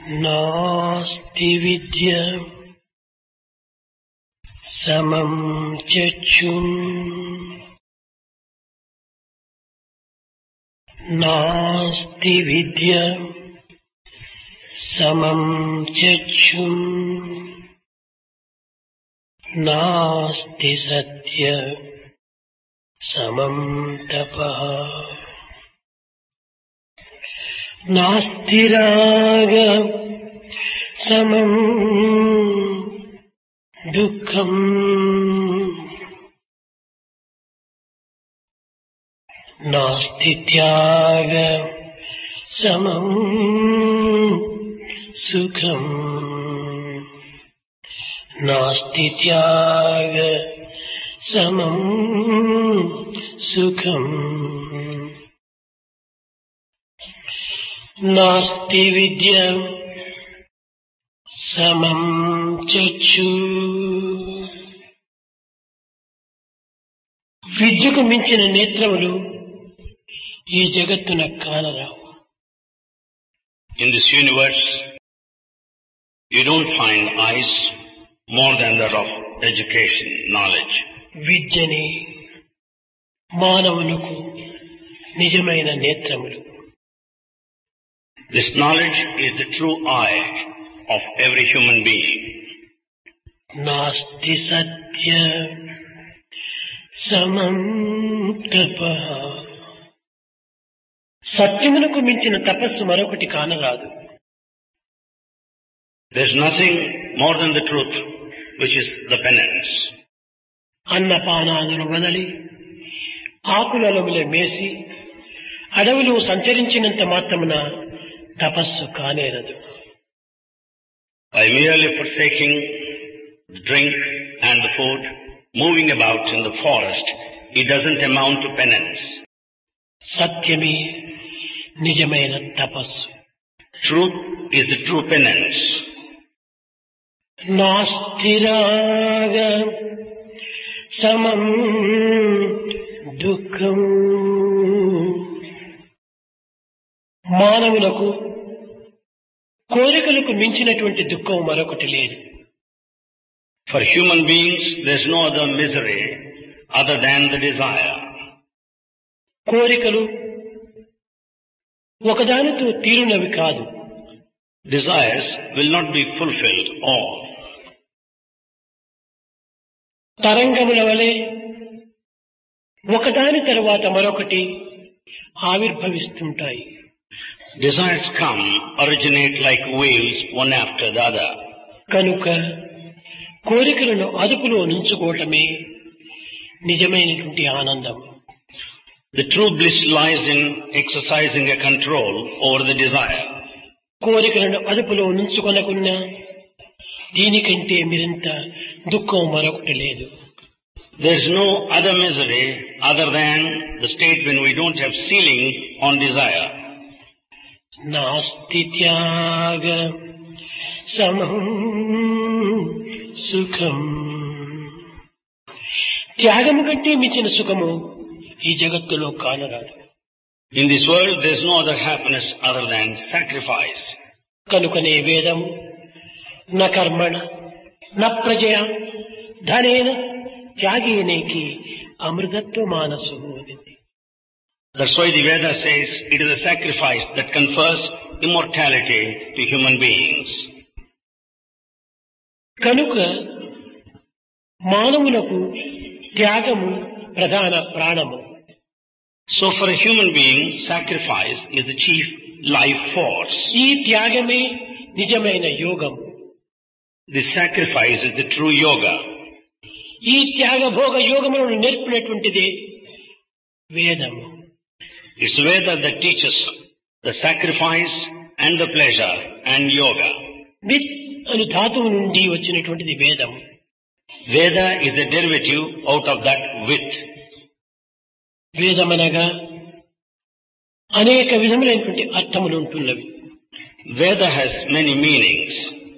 नास्ति विद्य समम् चक्षुम् नास्ति विद्य समम् चक्षुम् नास्ति सत्य समम् तपः नास्ति राग समम् दुःखम् नास्ति त्याग समम् सुखम् नास्ति त्याग समम् सुखम् नास्ति विद्य समम् చచ్చు విద్యకు మించిన నేత్రములు ఈ జగత్తున కానరావు In this universe, you don't find eyes more than that of education, knowledge. విద్యని మానవులకు నిజమైన నేత్రములు This knowledge is the true eye of every human being. నాస్తి సత్య సమం తప సత్యమునకు మించిన తపస్సు మరొకటి కానరాదు There's nothing more than the truth, which is the penance. అన్నపానాదులు వదలి ఆకులలముల మేసి అడవిలో సంచరించినంత మాత్రమున తపస్సు కానేరదు By merely forsaking the drink and the food, moving about in the forest, it doesn't amount to penance. సత్యమే నిజమైన తపస్సు Truth is the true penance. నాస్తిరాగ సమం దుఃఖం మానవులకు కోరికలకు మించినటువంటి దుఃఖం మరొకటి లేదు For human beings, there's no other misery other than the desire. కోరికలు ఒకదానితో తీరునవి కాదు Desires will not be fulfilled all. తరంగముల వలె ఒకదాని తరువాత మరొకటి ఆవిర్భవిస్తుంటాయి Desires come, originate like waves, one after the other. కనుక కోరికలను అదుపులో నుంచుకోవటమే నిజమైనటువంటి ఆనందం The true bliss lies in exercising a control over the desire. కోరికలను అదుపులో నుంచుకొనకున్నా దీనికంటే మిరింత దుఃఖం మరొకటి లేదు There's no other misery other than the state when we don't have ceiling on desire. నాస్తి త్యాగ సమం సుఖం త్యాగము కంటే మించిన సుఖము ఈ జగత్తులో కానరాదు In this world, there's no other happiness other than sacrifice. కనుకనే వేదము న కర్మణ న ప్రజయ ధనేన త్యాగేనేకి అమృతత్వ మానసు అనింది That's why the Veda says it is a sacrifice that confers immortality to human beings. కనుక మానవులకు త్యాగము ప్రధాన ప్రాణము So for a human being, sacrifice is the chief life force. ఈ త్యాగమే నిజమైన యోగము This sacrifice is the true yoga. ఈ త్యాగ భోగ యోగములను నేర్పినటువంటిది వేదము It's Veda that teaches the sacrifice and the pleasure and yoga. విత్ అని ధాతువు నుండి వచ్చినటువంటిది వేదము Veda is the derivative out of that with. వేదమనగా అనేక విధములైనటువంటి అర్థములు ఉంటున్నవి Veda has many meanings.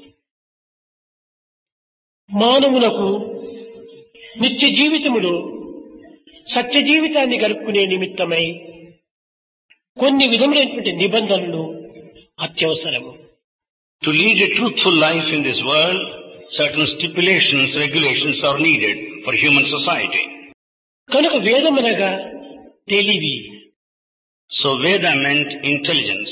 మానవులకు నిత్య జీవితములో సత్య జీవితాన్ని గడుపుకునే నిమిత్తమై కొన్ని విధములైనటువంటి నిబంధనలు అత్యవసరము To lead a truthful life in this world, certain stipulations, regulations are needed for human society. కనుక వేదమనగా తెలివి So Veda meant intelligence,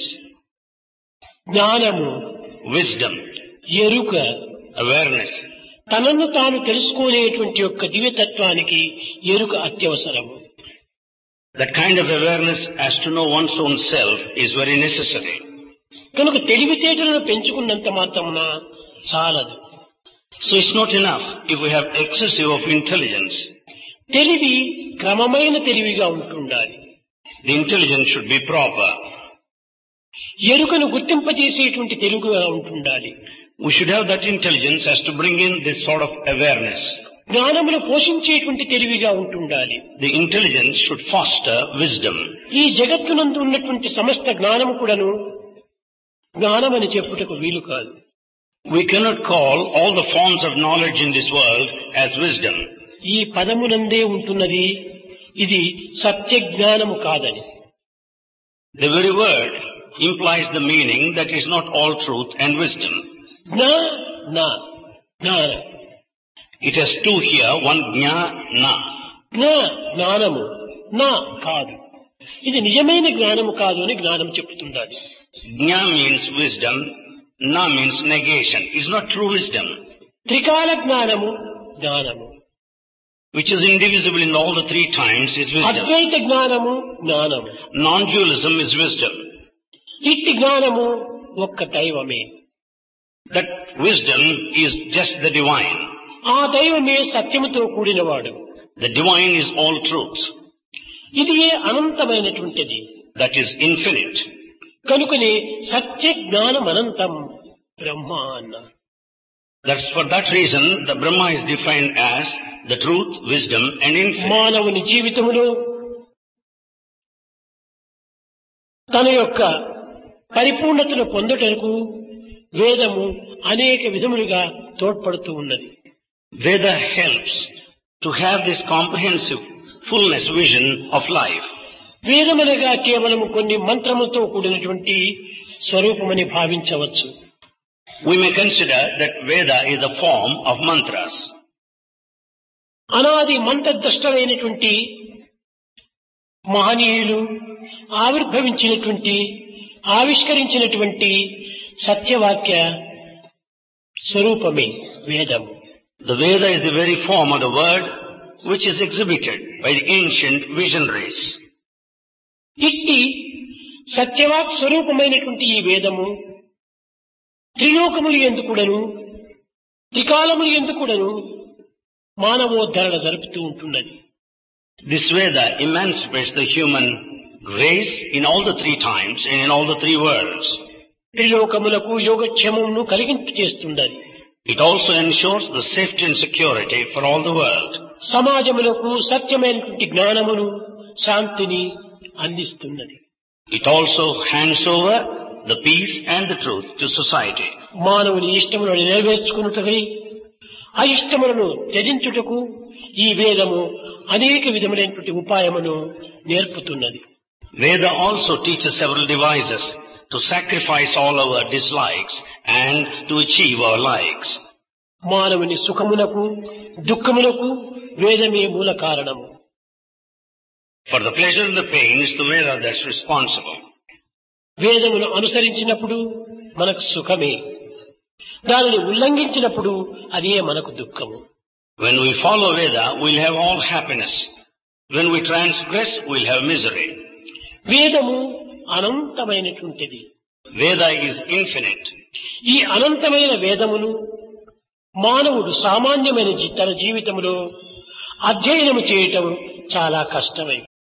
జ్ఞానము wisdom, ఎరుక awareness. తనను తాను తెలుసుకోలేటువంటి యొక్క దివ్యతత్వానికి ఎరుక అత్యవసరము That kind of awareness as to know one's own self is very necessary. కనుక తెలివితేటలను పెంచుకున్నంత మాత్రమున చాలదు So it's not enough if we have excessive of intelligence. తెలివి క్రమమైన తెలివిగా ఉంటుండాలి The intelligence should be proper. ఎరుకను గుర్తింపజేసేటువంటి తెలుగుగా ఉంటుండాలి We should have that intelligence as to bring in this sort of awareness. జ్ఞానమును పోషించేటువంటి తెలివిగా ఉంటుండాలి The intelligence should foster wisdom. ఈ జగత్తునందు ఉన్నటువంటి సమస్త జ్ఞానము కూడాను జ్ఞానమని చెప్పుటకు వీలు కాదు We cannot call all the forms of knowledge in this world as wisdom. ఈ పదమునందే ఉంటున్నది ఇది సత్య జ్ఞానము కాదని The very word implies the meaning that is not all truth and wisdom. జ్ఞా నా జ్ఞానం It has two here, one jna, na. జ్ఞా జ్ఞానము నా కాదు ఇది నిజమైన జ్ఞానము కాదు అని జ్ఞానం చెప్తుండాలి Jna means wisdom, na means negation. It's not true wisdom, త్రికాల జ్ఞానము జ్ఞానము which is indivisible in all the three times is wisdom. అద్వైత జ్ఞానము జ్ఞానము Non-dualism is wisdom. ఇట్టి జ్ఞానము ఒక్క దైవమే That wisdom is just the divine. ఆ దైవమే సత్యముతో కూడినవాడు The divine is all truth. ఇది ఏ అనంతమైనటువంటిది That is infinite. కనుకనే సత్య జ్ఞానం అనంతం బ్రహ్మ అన్న That's for that reason the Brahma is defined as the truth, wisdom and infinite. మానవుని జీవితములో తన యొక్క పరిపూర్ణతను పొందుటకు వేదము అనేక విధములుగా తోడ్పడుతూ ఉన్నది Veda helps to have this comprehensive fullness vision of life. వేదమనగా కేవలము కొన్ని మంత్రములతో కూడినటువంటి స్వరూపమని భావించవచ్చు We may consider that Veda is the form of mantras. అనాది మంత్రద్రష్టలైనటువంటి మహనీయులు ఆవిర్భవించినటువంటి ఆవిష్కరించినటువంటి సత్యవాక్య స్వరూపమే వేదము The Veda is the very form of the word which is exhibited by the ancient visionaries. ఇట్టి సత్యవాక్ స్వరూపమైనటువంటి ఈ వేదము త్రిలోకములు ఎందుకుడను త్రికాలములు ఎందుకుడను మానవోద్ధరణ జరుపుతూ ఉంటున్నది This Veda emancipates the human race in all the three times and in all the three worlds. త్రిలోకములకు యోగక్షేమమును కలిగింపు చేస్తున్నది It also ensures the safety and security for all the world. సమాజములకు సత్యమైనటువంటి జ్ఞానమును శాంతిని అందిస్తున్నది It also hands over the peace and the truth to society. మానవుని ఇష్టములను నెరవేర్చుకున్నటకై అయిష్టములను త్యజించుటకు ఈ వేదము అనేక విధములైనటువంటి ఉపాయమును నేర్పుతున్నది Veda also teaches several devices to sacrifice all our dislikes and to achieve our likes. మానవుని సుఖమునకు దుఃఖమునకు వేదమే మూల కారణము For the pleasure and the pain, it's the Veda that's responsible. వేదమును అనుసరించినప్పుడు మనకు సుఖమే దానిని ఉల్లంఘించినప్పుడు అదే మనకు దుఃఖము When we follow Veda, we'll have all happiness. When we transgress, we'll have misery. వేదము అనంతమైనటువంటిది Veda is infinite. ఈ అనంతమైన వేదమును మానవుడు సామాన్యమైన జీ- తన జీవితంలో అధ్యయనము చేయటం చాలా కష్టమే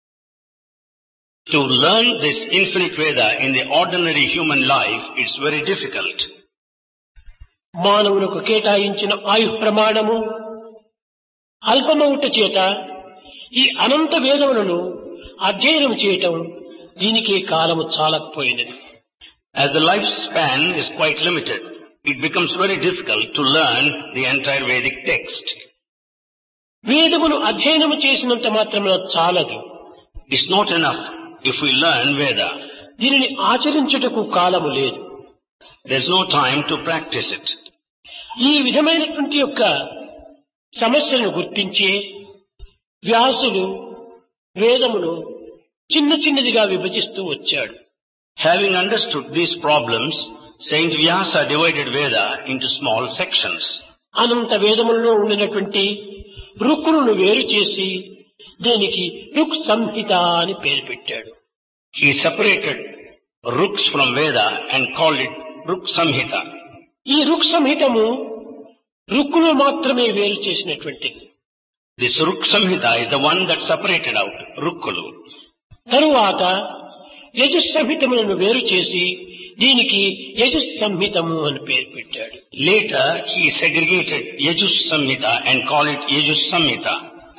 To learn this infinite Veda in the ordinary human life, it's very difficult. మానవులకు కేటాయించిన ఆయు ప్రమాణము అల్పమౌట చేత ఈ అనంత వేదములను అధ్యయనం చేయటం దీనికి కాలము చాలకపోయినది As the lifespan is quite limited, it becomes very difficult to learn the entire Vedic text. వేదమును అధ్యయనము చేసినంత మాత్రమున చాలదు It's not enough if we learn Veda. దీనిని ఆచరించుటకు కాలము లేదు There's no time to practice it. ఈ విధమైనటువంటి యొక్క సమస్యలను గుర్తించి వ్యాసులు వేదమును చిన్న చిన్నదిగా విభజిస్తూ వచ్చాడు Having understood these problems, Saint Vyasa divided Veda into small sections. అనంత వేదములలో ఉండినటువంటి రుక్కులను వేరు చేసి దీనికి రుక్ సంహిత అని పేరు పెట్టాడు He separated Ruks from Veda and called it Ruk Samhita. ఈ రుక్ సంహితము రుక్కులు మాత్రమే వేరు చేసినటువంటిది This Ruk Samhita is the one that separated out Rukkulu. తరువాత యజుస్ సంహితములను వేరు చేసి దీనికి యజుస్ సంహితము అని పేరు పెట్టాడు Later, he segregated Yajus Samhita and called it Yajus Samhita.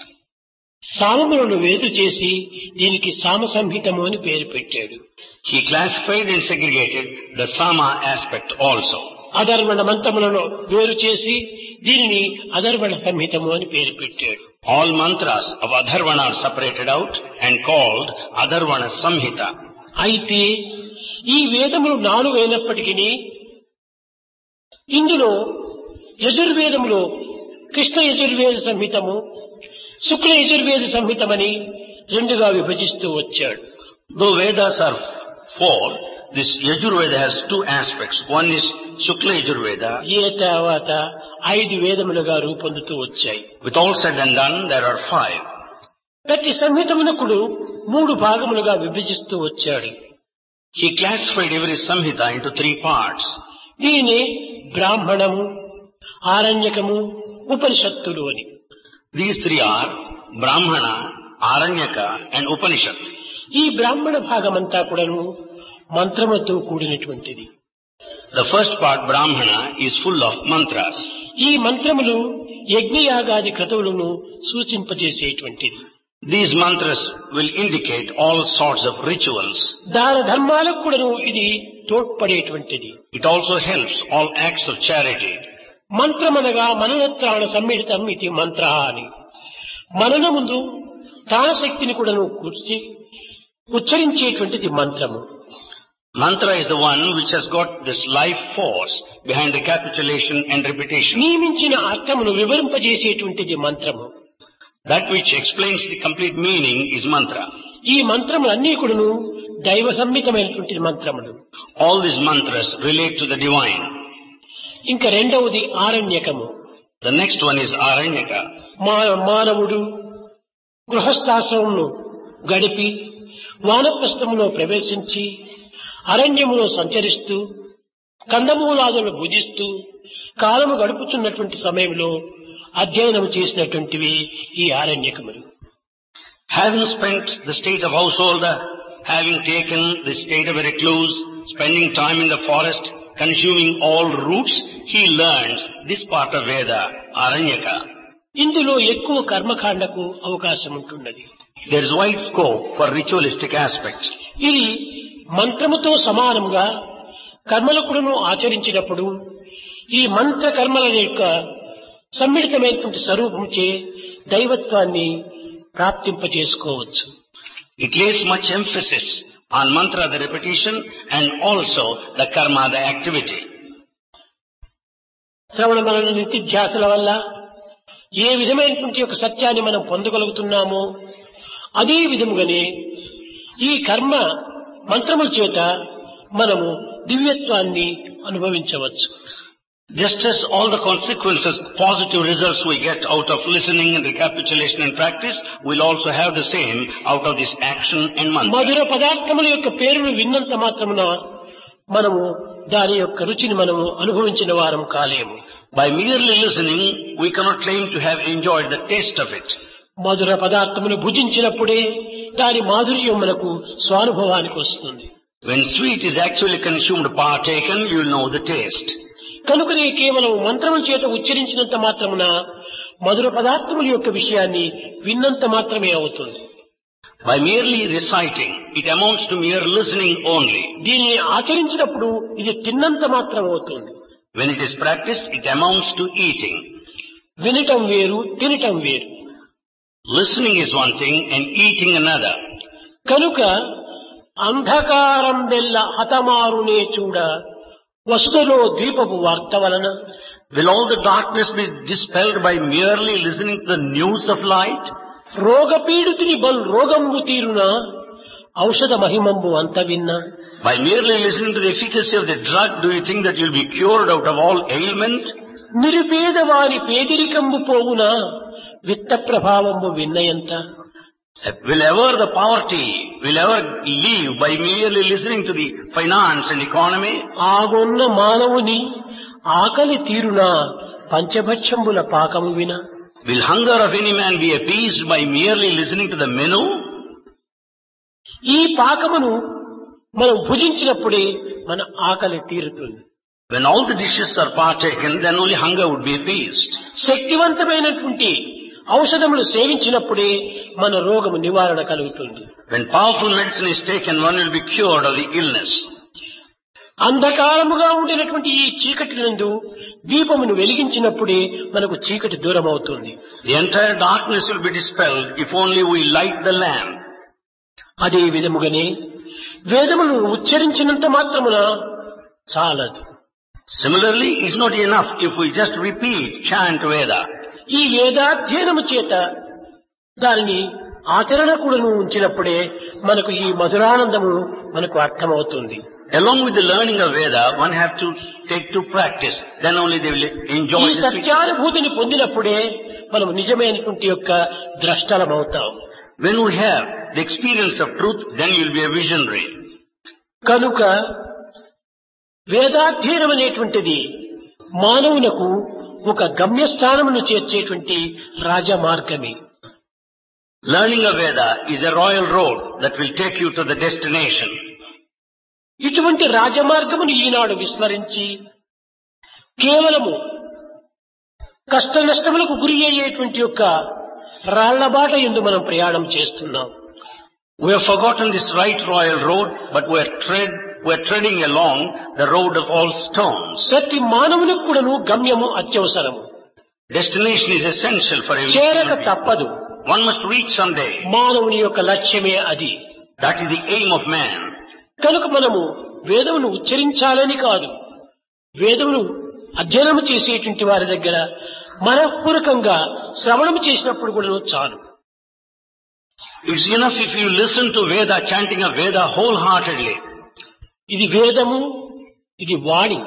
సామములను వేరు చేసి దీనికి సామ సంహితము అని పేరు పెట్టాడు He classified and segregated the Sama aspect also. అధర్వణ మంత్రములను వేరు చేసి దీనిని అధర్వణ సంహితము అని పేరు పెట్టాడు All mantras of Adharvana are separated out and called Adharvana Samhita. అయితే ఈ వేదములు నాలుగు అయినప్పటికీ ఇందులో యజుర్వేదములో కృష్ణ యజుర్వేద సంహితము శుక్ల యజుర్వేద సంహితమని రెండుగా విభజిస్తూ వచ్చాడు Though Vedas are four, this Yajurveda has two aspects. One is Shukla Yajurveda. ఏ తర్వాత ఐదు వేదములుగా రూపొందుతూ వచ్చాయి With all said and done, there are five. ప్రతి సంహితమునకుడు మూడు భాగములుగా విభజిస్తూ వచ్చాడు He classified every Samhita into three parts. దీని బ్రాహ్మణము ఆరణ్యకము ఉపనిషత్తులు అని These three are Brahmana, Aranyaka and Upanishad. ఈ బ్రాహ్మణ భాగమంతా కూడాను మంత్రముతో కూడినటువంటిది The first part, Brahmana, is full of mantras. ఈ మంత్రములు యజ్ఞయాగాది క్రతువులను సూచింపజేసేటువంటిది These mantras will indicate all sorts of rituals. దాన ధర్మాలకు కూడాను ఇది తోడ్పడేటువంటిది It also helps all acts of charity. మంత్రమనగా మననత్రాణ సమ్మిళితం ఇది మంత్ర అని మననముందు ప్రాణశక్తిని కూడాను కూర్చి ఉచ్చరించేటువంటిది మంత్రము Mantra is the one which has got this life force behind recapitulation and repetition. నియమించిన అర్థమును వివరింపజేసేటువంటిది మంత్రము That which explains the complete meaning is mantra. ఈ మంత్రములన్నీ కూడాను దైవ సంహితమైనటువంటి మంత్రములు All these mantras relate to the divine. ఇంకా రెండవది ఆరణ్యకము The next one is Aranyaka. మా మానవుడు గృహస్థాశ్రమంను గడిపి వానప్రస్థములో ప్రవేశించి అరణ్యములో సంచరిస్తూ కందమూలాదులను భుజిస్తూ కాలము గడుపుతున్నటువంటి సమయంలో అధ్యయనం చేసినటువంటివి ఈ ఆరణ్యకములు Having spent the state of householder, having taken the state of a recluse, spending time in the forest, consuming all roots, he learns this part of Veda, Aranyaka. ఇందులో ఎక్కువ కర్మకాండకు అవకాశం ఉంటున్నది There is wide scope for ritualistic aspect. ఇది మంత్రముతో సమానముగా కర్మలకుడును ఆచరించినప్పుడు ఈ మంత్ర కర్మల యొక్క సమ్మిళితమైనటువంటి స్వరూపముచే దైవత్వాన్ని ప్రాప్తింపజేసుకోవచ్చు It lays much emphasis on mantra, the repetition, and also the karma, the activity. శ్రవణ మనన నిత్యధ్యాసల వల్ల ఏ విధమైనటువంటి ఒక సత్యాన్ని మనం పొందగలుగుతున్నామో అదే విధముగానే ఈ కర్మ మంత్రముల చేత మనము దివ్యత్వాన్ని అనుభవించవచ్చు Just as all the consequences, positive results we get out of listening and recapitulation and practice, we'll also have the same out of this action and mantra. మధుర పదార్థముల యొక్క పేరును విన్నంత మాత్రమున మనము దాని యొక్క రుచిని మనము అనుభవించిన వారం కాలేము By merely listening, we cannot claim to have enjoyed the taste of it. మధుర పదార్థమును భుజించినప్పుడే దాని మాధుర్యం మనకు స్వానుభవానికి వస్తుంది When sweet is actually consumed, partaken, you will know the taste. కనుకనే కేవలం మంత్రముల చేత ఉచ్చరించినంత మాత్రమున మధుర పదార్థముల యొక్క విషయాన్ని విన్నంత మాత్రమే అవుతుంది By merely reciting, it amounts to mere listening only. దీనిని ఆచరించినప్పుడు ఇది తిన్నంత మాత్రం అవుతుంది When it is practiced, it amounts to eating. వినటం వేరు తినటం వేరు Listening is one thing and eating another. కనుక అంధకారం వెల్ల హతమారునే చూడ వసుదలో దీపపు వార్త వలన Will all the darkness be dispelled by merely listening to the news of light? రోగపీడితుని బల్ రోగంబు తీరున ఔషధ మహిమంబు అంత విన్నా By merely listening to the efficacy of the drug, do you think that you'll be cured out of all ailment? నిరుపేదవాని పేదరికంబు పోవున విత్త ప్రభావంబు విన్నయంత Will ever the poverty, will ever leave by merely listening to the finance and economy? ఆగొన్న మానవుని ఆకలి తీరున పంచభక్షంబుల పాకము విన Will hunger of any man be appeased by merely listening to the menu? ఈ పాకమును మనం భుజించినప్పుడే మన ఆకలి తీరుతుంది When all the dishes are partaken, then only hunger would be appeased. శక్తివంతమైనటువంటి ఔషధములు సేవించినప్పుడే మన రోగము నివారణ కలుగుతుంది When powerful medicine is taken, one will be cured of the illness. అంధకారముగా ఉండినటువంటి ఈ చీకటి నందు దీపమును వెలిగించినప్పుడే మనకు చీకటి దూరం అవుతుంది The entire darkness will be dispelled if only we light the lamp. అదే విధముగానే వేదమును ఉచ్చరించినంత మాత్రమున చాలదు Similarly, it's not enough if we just repeat, chant Veda. ఈ వేదాధ్యయనము చేత దానిని ఆచరణ కూడాను ఉంచినప్పుడే మనకు ఈ మధురానందము మనకు అర్థమవుతుంది Along with the learning of Veda, one have to take to practice. Then only they will enjoy ఈ the sweet- సత్యానుభూతిని పొందినప్పుడే మనం నిజమైనటువంటి యొక్క ద్రష్టలమవుతాం When we have the experience of truth, then you'll be a visionary. కనుక వేదాధ్యయనం అనేటువంటిది మానవునకు ఒక గమ్యస్థానమును చేర్చేటువంటి రాజమార్గమే Learning of Veda is a royal road that will take you to the destination. ఇటువంటి రాజమార్గమును ఈనాడు విస్మరించి కేవలము కష్ట నష్టములకు గురి అయ్యేటువంటి యొక్క రాళ్లబాట ఎందు మనం ప్రయాణం చేస్తున్నాం We have forgotten this right royal road, but we are tread, we are treading along the road of all stones. ప్రతి మానవునికి కూడాను గమ్యము అత్యవసరము Destination is essential for every చేరక human being. తప్పదు One must reach someday. మానవుని యొక్క లక్ష్యమే అది That is the aim of man. కనుక మనము వేదమును ఉచ్చరించాలని కాదు వేదమును అధ్యయనము చేసేటువంటి వారి దగ్గర మనఃపూర్వకంగా శ్రవణము చేసినప్పుడు కూడా చాలు It's enough if you listen to Veda, chanting of Veda wholeheartedly. ఇది వేదము ఇది వాణి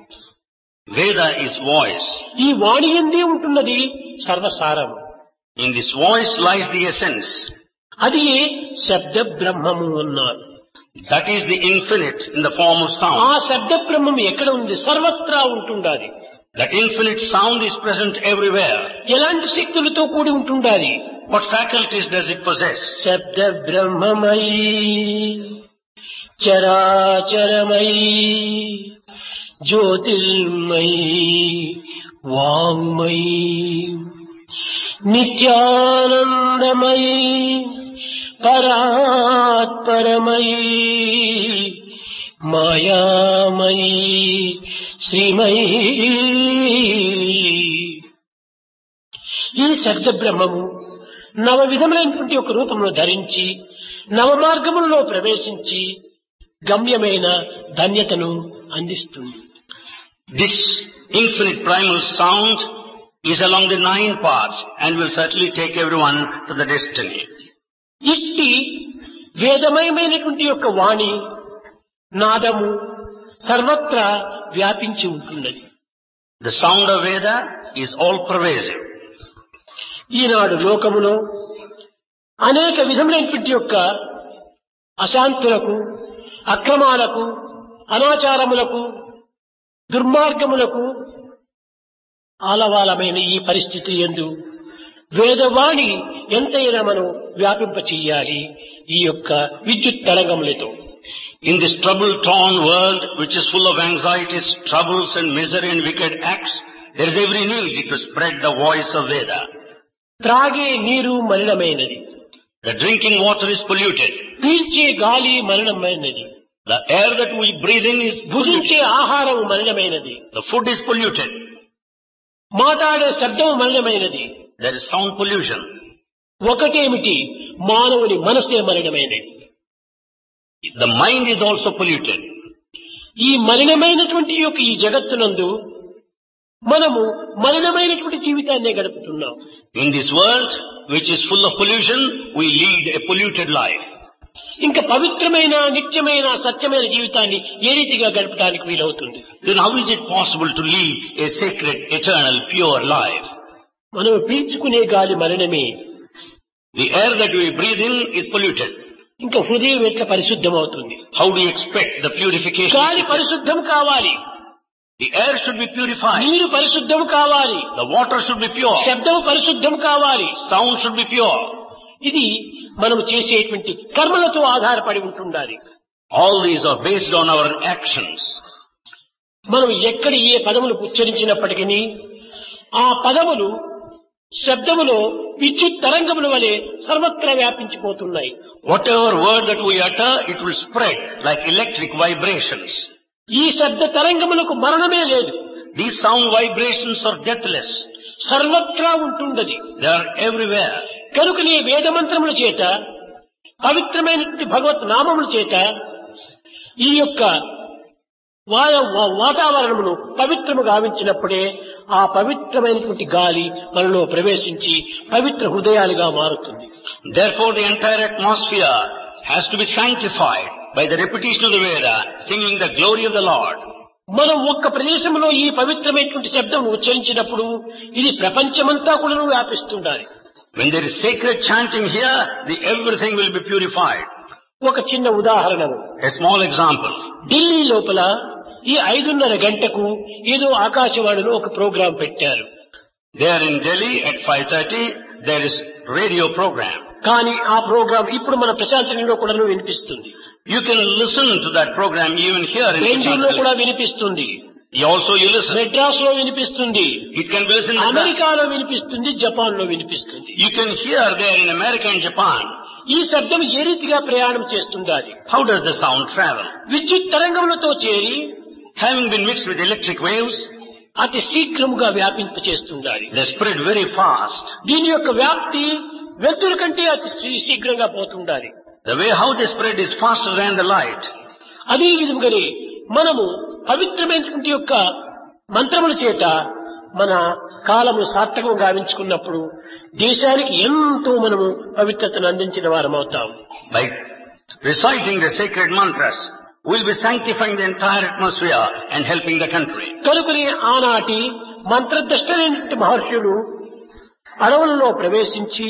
Veda is voice. ఈ వాణి ఎందే ఉంటున్నది సర్వసారము In this voice lies the essence. అది ఏ శబ్ద బ్రహ్మము అన్నారు That is the infinite in the form of ఆ sound. శబ్ద బ్రహ్మం ఎక్కడ ఉంది సర్వత్రా ఉంటుండాలి That infinite sound is present everywhere. ఎలాంటి శక్తులతో కూడి ఉంటుండాలి What faculties does it possess? శబ్ద బ్రహ్మమై చరాచరమై జ్యోతిర్మై వాంగ్మై నిత్యానందమై పరాత్పరమై మాయామయీ శ్రీమయీ ఈ శబ్ద బ్రహ్మము నవ విధములైనటువంటి ఒక రూపమును ధరించి నవ మార్గములలో ప్రవేశించి గమ్యమైన ధన్యతను అందిస్తుంది This infinite primal sound is along the nine paths and will certainly take everyone to the destiny. ఇట్టి వేదమయమైనటువంటి యొక్క వాణి నాదము సర్వత్రా వ్యాపించి ఉంటున్నది The sound of Veda is all pervasive. ఈనాడు లోకములో అనేక విధములైనటువంటి యొక్క అశాంతులకు అక్రమాలకు అనాచారములకు దుర్మార్గములకు ఆలవాలమైన ఈ పరిస్థితి ఎందు వేదవాణి ఎంతైనా మనం వ్యాపింప చెయ్యాలి ఈ యొక్క విద్యుత్ తరంగములతో In this trouble-torn world, which is full of anxieties, troubles and misery and wicked acts, there is every need to spread the voice of Veda. త్రాగే నీరు మలినమైనది The drinking water is polluted. పీల్చే గాలి మలినమైనది The air that we breathe in is polluted. భుజించే ఆహారం మలినమైనది The food is polluted. మాట్లాడే శబ్దం మలినమైనది There is sound pollution. ఒకటేమిటి మానవుని మనసే మలినమైనది The mind is also polluted. ఈ మలినమైనటువంటి యొక్క ఈ జగత్తునందు మనము మలినమైనటువంటి జీవితాన్నే గడుపుతున్నాం In this world, which is full of pollution, we lead a polluted life. ఇంకా పవిత్రమైన నిత్యమైన సత్యమైన జీవితాన్ని ఏ రీతిగా గడపడానికి వీలవుతుంది Then how is it possible to lead a sacred, eternal, pure life? మనం పీల్చుకునే గాలి మలినమే The air that we breathe in is polluted. ఇంకా హృదయం ఎట్లా పరిశుద్ధం అవుతుంది How do you expect the purification? గాలి పరిశుద్ధం కావాలి The air should be purified. నీరు పరిశుద్ధం కావాలి The water should be pure. శబ్దం పరిశుద్ధం కావాలి Sound should be pure. ఇది మనం చేసేటువంటి కర్మలతో ఆధారపడి ఉంటుండాలి All these are based on our actions. మనం ఎక్కడ ఏ పదములు ఉచ్చరించినప్పటికీ ఆ పదములు శబ్దములో విద్యుత్ తరంగముల వలె సర్వత్రా వ్యాపించిపోతున్నాయి Whatever word that we utter, it will spread like electric vibrations. ఈ శబ్ద తరంగములకు మరణమే లేదు These sound vibrations are deathless. సర్వత్రా ఉంటుండది They are everywhere. కనుకనే వేదమంత్రముల చేత పవిత్రమైనటువంటి భగవత్ నామముల చేత ఈ యొక్క వా- వా- వాతావరణమును పవిత్రము గావించినప్పుడే ఆ పవిత్రమైనటువంటి గాలి మనలో ప్రవేశించి పవిత్ర హృదయాలుగా మారుతుంది Therefore the entire atmosphere has to be sanctified by the repetition of the Veda, singing the glory of the Lord. మనం ఒక్క ప్రదేశంలో ఈ పవిత్రమైనటువంటి శబ్దం ఉచ్చరించినప్పుడు ఇది ప్రపంచమంతా కూడా వ్యాపిస్తుండాలి When there is sacred chanting here, the everything will be purified. ఒక చిన్న ఉదాహరణము A small example. ఢిల్లీ లోపల ఈ ఐదున్నర గంటకు ఏదో ఆకాశవాణిలో ఒక ప్రోగ్రాం పెట్టారు There in Delhi at 5.30, there is radio program. కానీ ఆ ప్రోగ్రాం ఇప్పుడు మన ప్రశాంతంలో కూడా వినిపిస్తుంది You can listen to that program even here in బెంగళూరులో Prashant కూడా Valley. వినిపిస్తుంది You Also you listen. Madras లో వినిపిస్తుంది It can be listened in అమెరికాలో వినిపిస్తుంది జపాన్ లో వినిపిస్తుంది You can hear there in America and Japan. ఈ శబ్దం ఏ రీతిగా ప్రయాణం చేస్తుండాలి How does the sound travel? విద్యుత్ తరంగములతో చేరి Having been mixed with electric waves, అతి శీఘ్రముగా వ్యాపింప చేస్తుండాలి they spread very fast. దీని యొక్క వ్యాప్తి వెలుతురు కంటే అతి శీ- శీఘ్రంగా పోతుండాలి The way how they spread is faster than the light. అదే విధంగానే మనము పవిత్రమైనటువంటి యొక్క మంత్రముల చేత మన కాలము సార్థకం గావించుకున్నప్పుడు దేశానికి ఎంతో మనము పవిత్రతను అందించిన వారం అవుతాం By reciting the sacred mantras, we'll be sanctifying the entire atmosphere and helping the country. కనుకనే ఆనాటి మంత్రద్రష్టలైనటువంటి మహర్షులు అడవులలో ప్రవేశించి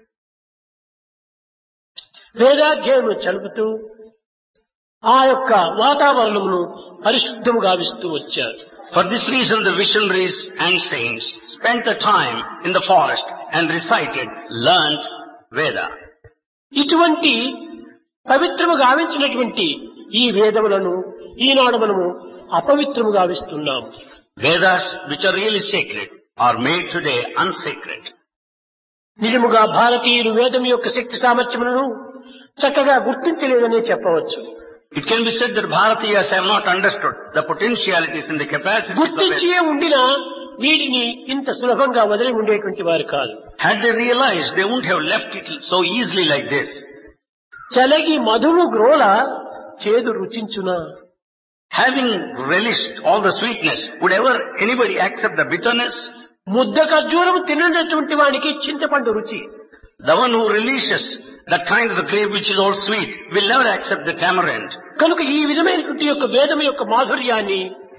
వేదాధ్యాయమును చలుపుతూ ఆ యొక్క వాతావరణమును పరిశుద్ధము గావిస్తూ వచ్చారు For this reason, the visionaries and saints spent the time in the forest and recited, learnt Veda. ఇటువంటి పవిత్రము గావించినటువంటి ఈ వేదములను ఈనాడు మనము అపవిత్రము గావిస్తున్నాము Vedas, which are really sacred, are made today unsacred. నిజముగా భారతీయులు వేదం యొక్క శక్తి సామర్థ్యములను చక్కగా గుర్తించలేదనే చెప్పవచ్చు It can be said that Bharatiyas have not understood the potentialities and the capacities of గుర్తించే Veda. ఉండినా వీటిని ఇంత సులభంగా వదిలి ఉండేటువంటి వారు కాదు Had they realized, they wouldn't have left it so easily like this. చలగి మధువు గ్రోల చేదు రుచించునా Having relished all the sweetness, would ever anybody accept the bitterness? ముద్ద ఖర్జూరం తిననటువంటి వానికి చింతపండు రుచి The one who relishes that kind of the grape which is all sweet will never accept the tamarind. కనుక ఈ విధమైనటువంటి యొక్క వేదం యొక్క మాధుర్యాన్ని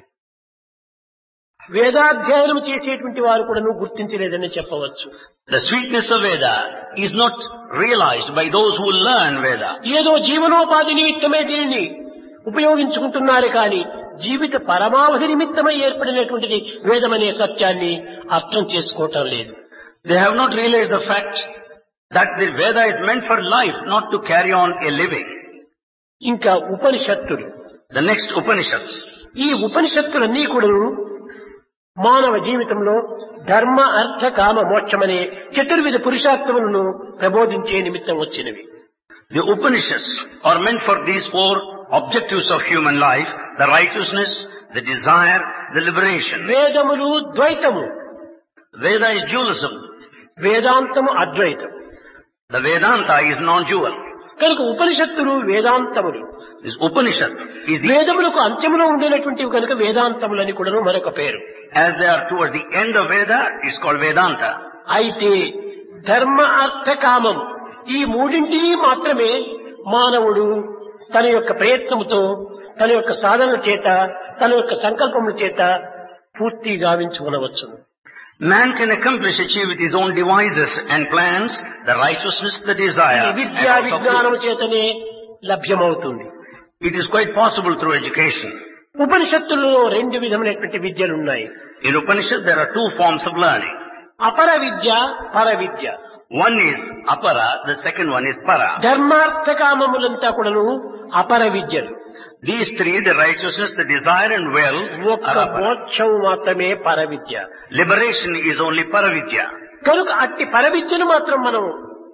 వేదాధ్యయనం చేసేటువంటి వారు కూడా గుర్తించలేదని చెప్పవచ్చు The sweetness of Veda is not realized by those who learn Veda. ఏదో జీవనోపాధి నిమిత్తమే దీనిని ఉపయోగించుకుంటున్నారు కానీ జీవిత పరమావధి నిమిత్తమై ఏర్పడినటువంటిది వేదమనే సత్యాన్ని అర్థం చేసుకోవటం లేదు They have not realized the fact that the Veda is meant for life, not to carry on a living. ఇంకా ఉపనిషత్తులు The next Upanishads. ఈ ఉపనిషత్తులన్నీ కూడా మానవ జీవితంలో ధర్మ అర్థ కామ మోక్షమనే చతుర్విధ పురుషార్థములను ప్రబోధించే నిమిత్తం వచ్చినవి The Upanishads are meant for these four objectives of human life, the righteousness, the desire, the liberation. వేదములు ద్వైతము Veda is dualism. వేదాంతము అద్వైతం The Vedanta is non-dual. కనుక ఉపనిషత్తులు వేదాంతములు This Upanishad is the, వేదములకు అంత్యములో ఉండేటటువంటివి కనుక వేదాంతములని కూడా మరొక పేరు as they are towards the end of Veda, it's called Vedanta. అయితే ధర్మ అర్థ కామం ఈ మూడింటిని మాత్రమే మానవుడు తన యొక్క ప్రయత్నముతో తన యొక్క సాధనల చేత తన యొక్క సంకల్పముల చేత పూర్తి గావించుకునవచ్చును Man can accomplish, achieve with his own devices and plans, the righteousness, the ఈ desire. and విద్యా also విజ్ఞానము చేతనే లభ్యమవుతుంది It is quite possible through education. ఉపనిషత్తులలో రెండు విధమైనటువంటి విద్యలు ఉన్నాయి In Upanishad, there are two forms of learning. అపర విద్య పర విద్య One is apara, the second one is para. ధర్మార్థ కామములంతా కూడాను అపర విద్యలు These three, the righteousness, the desire and wealth, ఒక్క are apara. మోక్షం మాత్రమే పర విద్య Liberation is only paravidya. కనుక అట్టి పర విద్యను మాత్రం మనం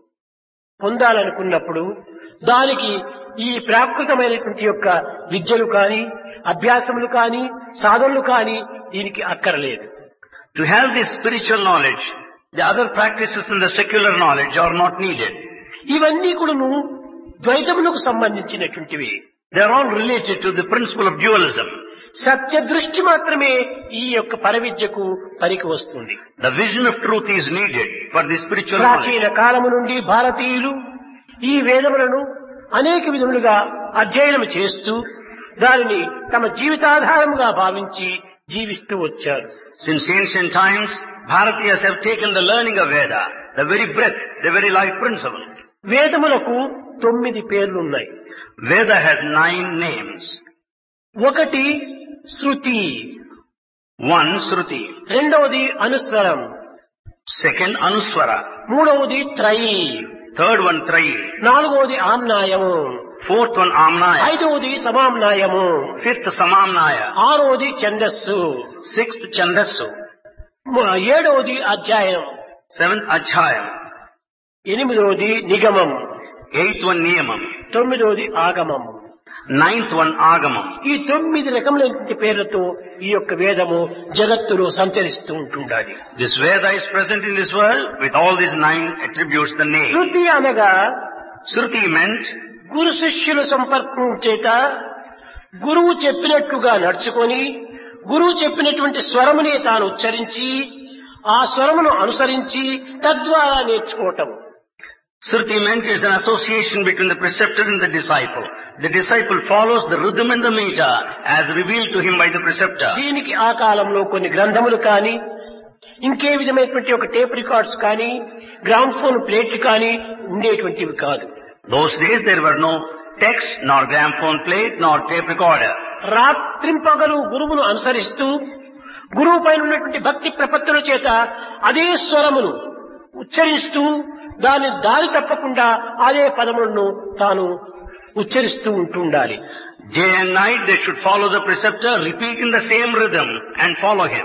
పొందాలనుకున్నప్పుడు దానికి ఈ ప్రాకృతమైనటువంటి యొక్క విద్యలు కానీ అభ్యాసములు కానీ సాధనలు కానీ దీనికి అక్కరలేదు To have this spiritual knowledge, the other practices in the secular knowledge are not needed. ఇవన్నీ కూడాను ద్వైతములకు సంబంధించినటువంటివి They are all related to the principle of dualism. సత్య దృష్టి మాత్రమే ఈ యొక్క పరవిద్యకు పనికి వస్తుంది The vision of truth is needed for the spiritual knowledge. ప్రాచీన కాలము నుండి భారతీయులు ఈ వేదములను అనేక విధములుగా అధ్యయనం చేస్తూ దానిని తమ జీవితాధారముగా భావించి జీవిస్తూ వచ్చారు Since ancient times, Bharatiyas have taken the learning of Veda, the very breath, the very life principle. వేదములకు తొమ్మిది పేర్లున్నాయి Veda has nine names. ఒకటి శృతి One, Sruti. రెండవది అనుస్వరం Second, Anuswara. మూడవది త్రయి Third one, Trayi. నాలుగవది ఆమ్నాయము Fourth one, Amnaya. ఐదవది సమామ్నాయము Fifth, Samamnaya. ఆరవది ఛందస్సు Sixth, Chandasu. మ- ఏడవది అధ్యాయం Seventh, Ajhayam. ఎనిమిదవది నిగమం Eighth one, Niyamam. తొమ్మిదవది ఆగమం Ninth one, Agamam. ఈ తొమ్మిది రకములైనటువంటి పేర్లతో ఈ యొక్క వేదము జగత్తులో సంచరిస్తూ ఉంటుండాలి This Veda is present in this world with all these nine attributes, the name. శృతి అనగా Sruti meant గురు శిష్యుల సంపర్కం చేత గురువు చెప్పినట్లుగా నడుచుకొని గురువు చెప్పినటువంటి స్వరమునే తాను ఉచ్చరించి ఆ స్వరమును అనుసరించి తద్వారా నేర్చుకోవటం Sruti meant is an association between the preceptor and the disciple. The disciple follows the rhythm and the meter as revealed to him by the preceptor. దీనికి ఆ కాలంలో కొన్ని గ్రంథములు కానీ ఇంకే విధమైనటువంటి ఒక టేప్ రికార్డ్స్ కానీ గ్రామ్ఫోన్ ప్లేట్లు కానీ ఉండేటువంటివి కాదు Those days there were no text, nor gramophone plate, nor tape recorder. రాత్రింపగలు గురువును అనుసరిస్తూ గురువు పైన ఉన్నటువంటి భక్తి ప్రపత్తుల చేత అదే స్వరమును ఉచ్చరిస్తూ దాని దారి తప్పకుండా అదే పదములను తాను ఉచ్చరిస్తూ ఉంటుండాలి Day and night they should follow the preceptor, repeating the same rhythm and follow him.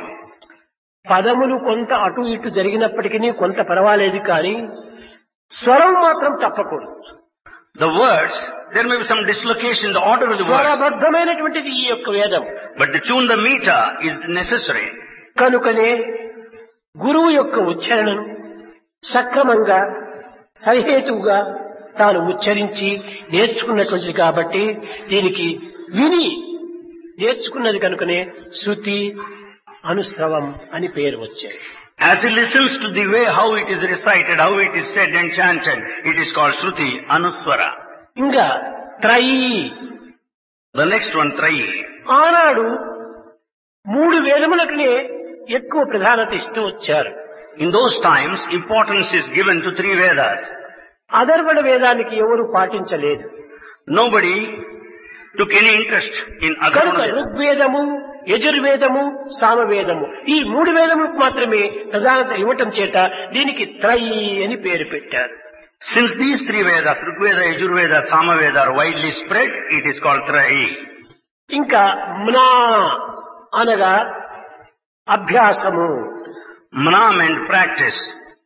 పదములు కొంత అటు ఇటు జరిగినప్పటికీ కొంత పర్వాలేదు కానీ స్వరం మాత్రం తప్పకూడదు The words, there may be some dislocation in the order of the words, స్వరబద్ధమైనటువంటిది ఈ యొక్క వేదం but to tune the meter is necessary. కనుకనే గురువు యొక్క ఉచ్చారణను సక్రమంగా సరిహేతువుగా తాను ఉచ్చరించి నేర్చుకున్నటువంటిది కాబట్టి దీనికి విని నేర్చుకున్నది కనుకనే శృతి అనుస్రవం అని పేరు వచ్చాయి As he listens to the way how it is recited, how it is said and chanted, it is called Shruti, Anuswara. ఇంకా త్రయీ The next one, Trayi. ఆనాడు మూడు వేదములకునే ఎక్కువ ప్రాధాన్యత ఇస్తూ వచ్చారు In those times, importance is given to three Vedas. అధర్వణ వేదానికి ఎవరు పాటించలేదు Nobody took any interest in కనుక Atharvana Veda. ఋగ్వేదము యజుర్వేదము సామవేదము ఈ మూడు వేదములకు మాత్రమే ప్రధానత ఇవ్వటం చేత దీనికి త్రయి అని పేరు పెట్టారు Since these three Vedas, Rigveda, Yajurveda, Samaveda are widely spread, it is called Trayi. ఇంకా మ్నా అనగా అభ్యాసము Manam and practice.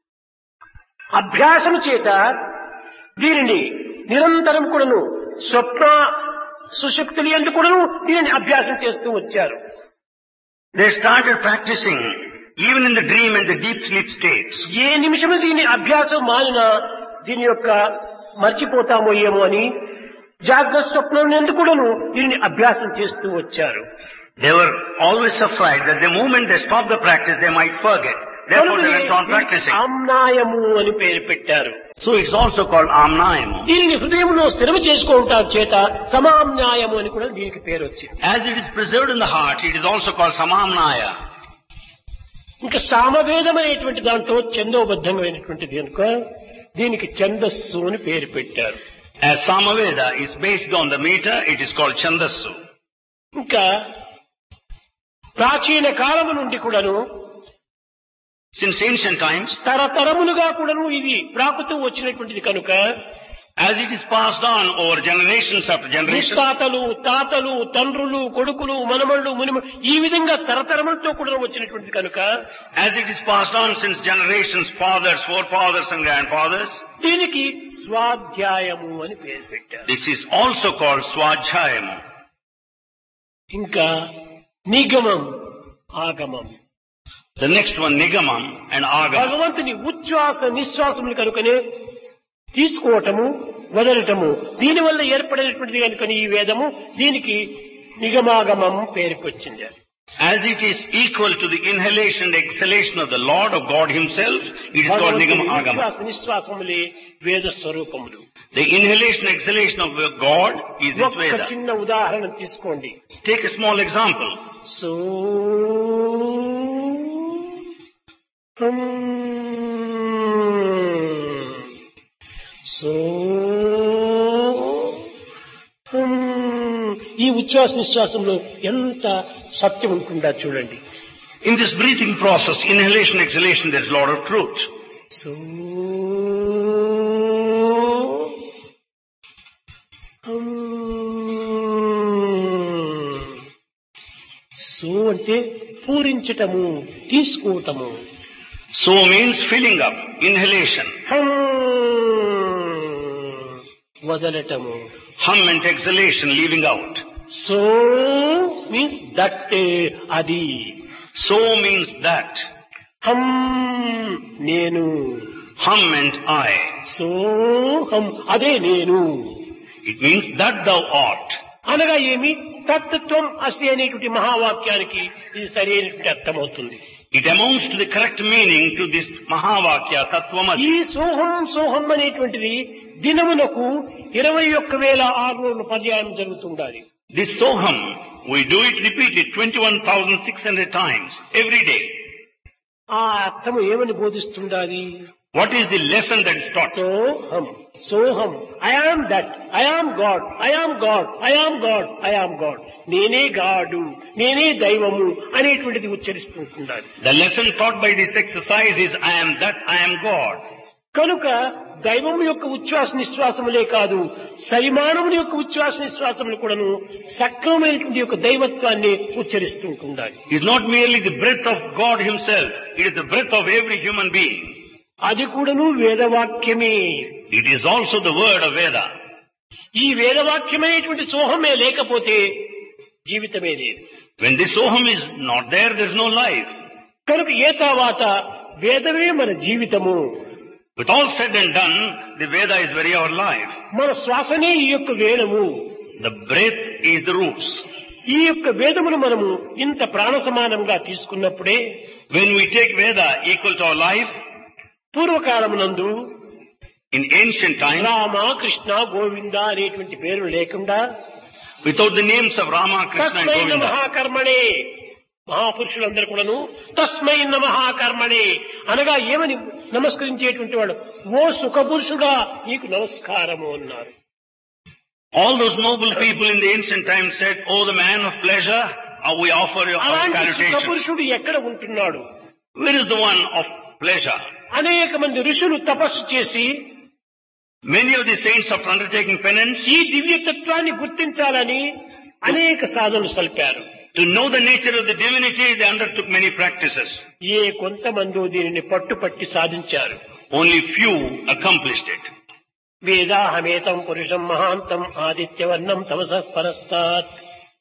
అభ్యాసము చేత దీనిని నిరంతరం కూడాను స్వప్న సుశక్తులు ఎందుకు కూడాను దీనిని అభ్యాసం చేస్తూ వచ్చారు They started practicing even in the dream and the deep sleep states. ఏ నిమిషము దీని అభ్యాసం మానినా దీని యొక్క మర్చిపోతామో ఏమో అని జాగ్రత్త స్వప్నం ఎందుకుడను దీనిని అభ్యాసం చేస్తూ వచ్చారు They were always afraid that the moment they stop the practice, they might forget. Therefore, they went on practicing. ఆమ్నాయము అని పేరు పెట్టారు So it's also called Amnayam. దీనిని హృదయంలో స్థిరం చేసుకోవటం చేత సమామ్నాయము అని కూడా దీనికి పేరు వచ్చింది As it is preserved in the heart, it is also called Samamnaya. ఇంకా సామవేదం అనేటువంటి దాంట్లో ఛందోబద్ధమైనటువంటిది కనుక దీనికి ఛందస్సు అని పేరు పెట్టారు As Samaveda is based on the meter, it is called Chandasu. ఇంకా ప్రాచీన కాలము నుండి కూడాను Since ancient times, తరతరములుగా కూడాను ఇది ప్రాకుతూ వచ్చినటువంటిది కనుక as it is passed on over generations after generations, ముత్తాతలు తాతలు తండ్రులు కొడుకులు మనమళ్ళు మునిమ ఈ విధంగా తరతరములతో కూడా వచ్చినటువంటిది కనుక as it is passed on since generations, fathers, forefathers and grandfathers, దీనికి స్వాధ్యాయము అని పేరు పెట్టారు this is also called Swajhayam. ఇంకా నిగమం ఆగమం The next one, Nigamam and Agama. భగవంతుని ఉచ్ఛ్వాస నిశ్వాసములు కనుకనే తీసుకోవటము వదలటము దీనివల్ల ఏర్పడినటువంటిది కనుక ఈ వేదము దీనికి నిగమాగమం పేరుకొచ్చింది As it is equal to the inhalation and exhalation of the Lord of God Himself, it is called భగవంతుని Nigam Agama. ఉచ్ఛ్వాస నిశ్వాసములే వేద స్వరూపములు The inhalation and exhalation of God is this ఒక్క Veda. చిన్న ఉదాహరణ తీసుకోండి Take a small example. సో సో ఈ ఉచ్ఛ్వాస నిశ్వాసంలో ఎంత సత్యం ఉంటుందా చూడండి In this breathing process, inhalation, exhalation, there is a lot of truth. సో సో అంటే పూరించటము తీసుకోవటము So means filling up, inhalation. హమ్ వదలటము Hum and exhalation, leaving out. సో మీన్స్ దట్ అది So means that. హమ్ నేను Hum and I. సోహం అదే నేను It means that thou art. అనగా ఏమి తత్వం అసి అనేటువంటి మహావాక్యానికి ఇది సరైనటువంటి అర్థమవుతుంది It amounts to the correct meaning to this Mahavakya ఈ Tattvamasi. సోహం సోహం అనేటువంటిది దినమునకు ఇరవై ఒక్క వేల ఆరు వందల పర్యాయం జరుగుతుండాలి This Soham, we do it repeated 21,600 times every day. ఆ అర్థము ఏమని బోధిస్తుండాలి What is the lesson that is taught? సోహం సోహం I am that I am God I am God I am God I am God నేనే God నేనే దైవము అనేటువంటిది ఉచ్చరిస్తుండాలి The lesson taught by this exercise is I am that, I am God. కనుక దైవం యొక్క ఉచ్ఛ్వాస నిశ్వాసములే కాదు సరిమానముని యొక్క ఉచ్ఛ్వాస నిశ్వాసములు కూడాను సక్రమమైనటువంటి యొక్క దైవత్వాన్ని ఉచ్చరిస్తుంటుండాలి It is not merely the breath of God Himself, it is the breath of every human being. అది కూడాను వేదవాక్యమే It is also the word of Veda. ఈ వేదవాక్యమైనటువంటి సోహమే లేకపోతే జీవితమే లేదు When this Soham is not there, there is no life. కనుక ఏ తర్వాత వేదమే మన జీవితము With all said and done, the Veda is very our life. మన శ్వాసనే ఈ యొక్క వేదము The breath is the roots. ఈ యొక్క వేదమును మనము ఇంత ప్రాణ సమానంగా తీసుకున్నప్పుడే When we take Veda equal to our life, పూర్వకాలమునందు in ancient times, Rama Krishna Govinda అనేటువంటి పేరు లేకుండా without the names of Rama, Krishna and తస్మై Govinda, మహాకర్మణే మహాపురుషులందరూ కూడాను తస్మై మహాకర్మణే అనగా ఏమని నమస్కరించేటువంటి వాడు ఓ సుఖపురుషుడా నీకు నమస్కారము అన్నారు all those noble people in the ancient times said, Oh, the man of pleasure, uh, we offer you our అలాంటి salutations. సుఖపురుషుడు ఎక్కడ ఉంటున్నాడు Where is the one of pleasure? అనేక మంది ఋషులు తపస్సు చేసి Many of the saints after undertaking penance, ఈ దివ్యతత్వాన్ని గుర్తించాలని అనేక సాధనలు సల్పారు to know the nature of the divinity, they undertook many practices. ఏ కొంతమందో దీనిని పట్టుపట్టి సాధించారు Only few accomplished it. వేదాహమేతం పురుషం మహాంతం ఆదిత్యవర్ణం తమస పరస్తాత్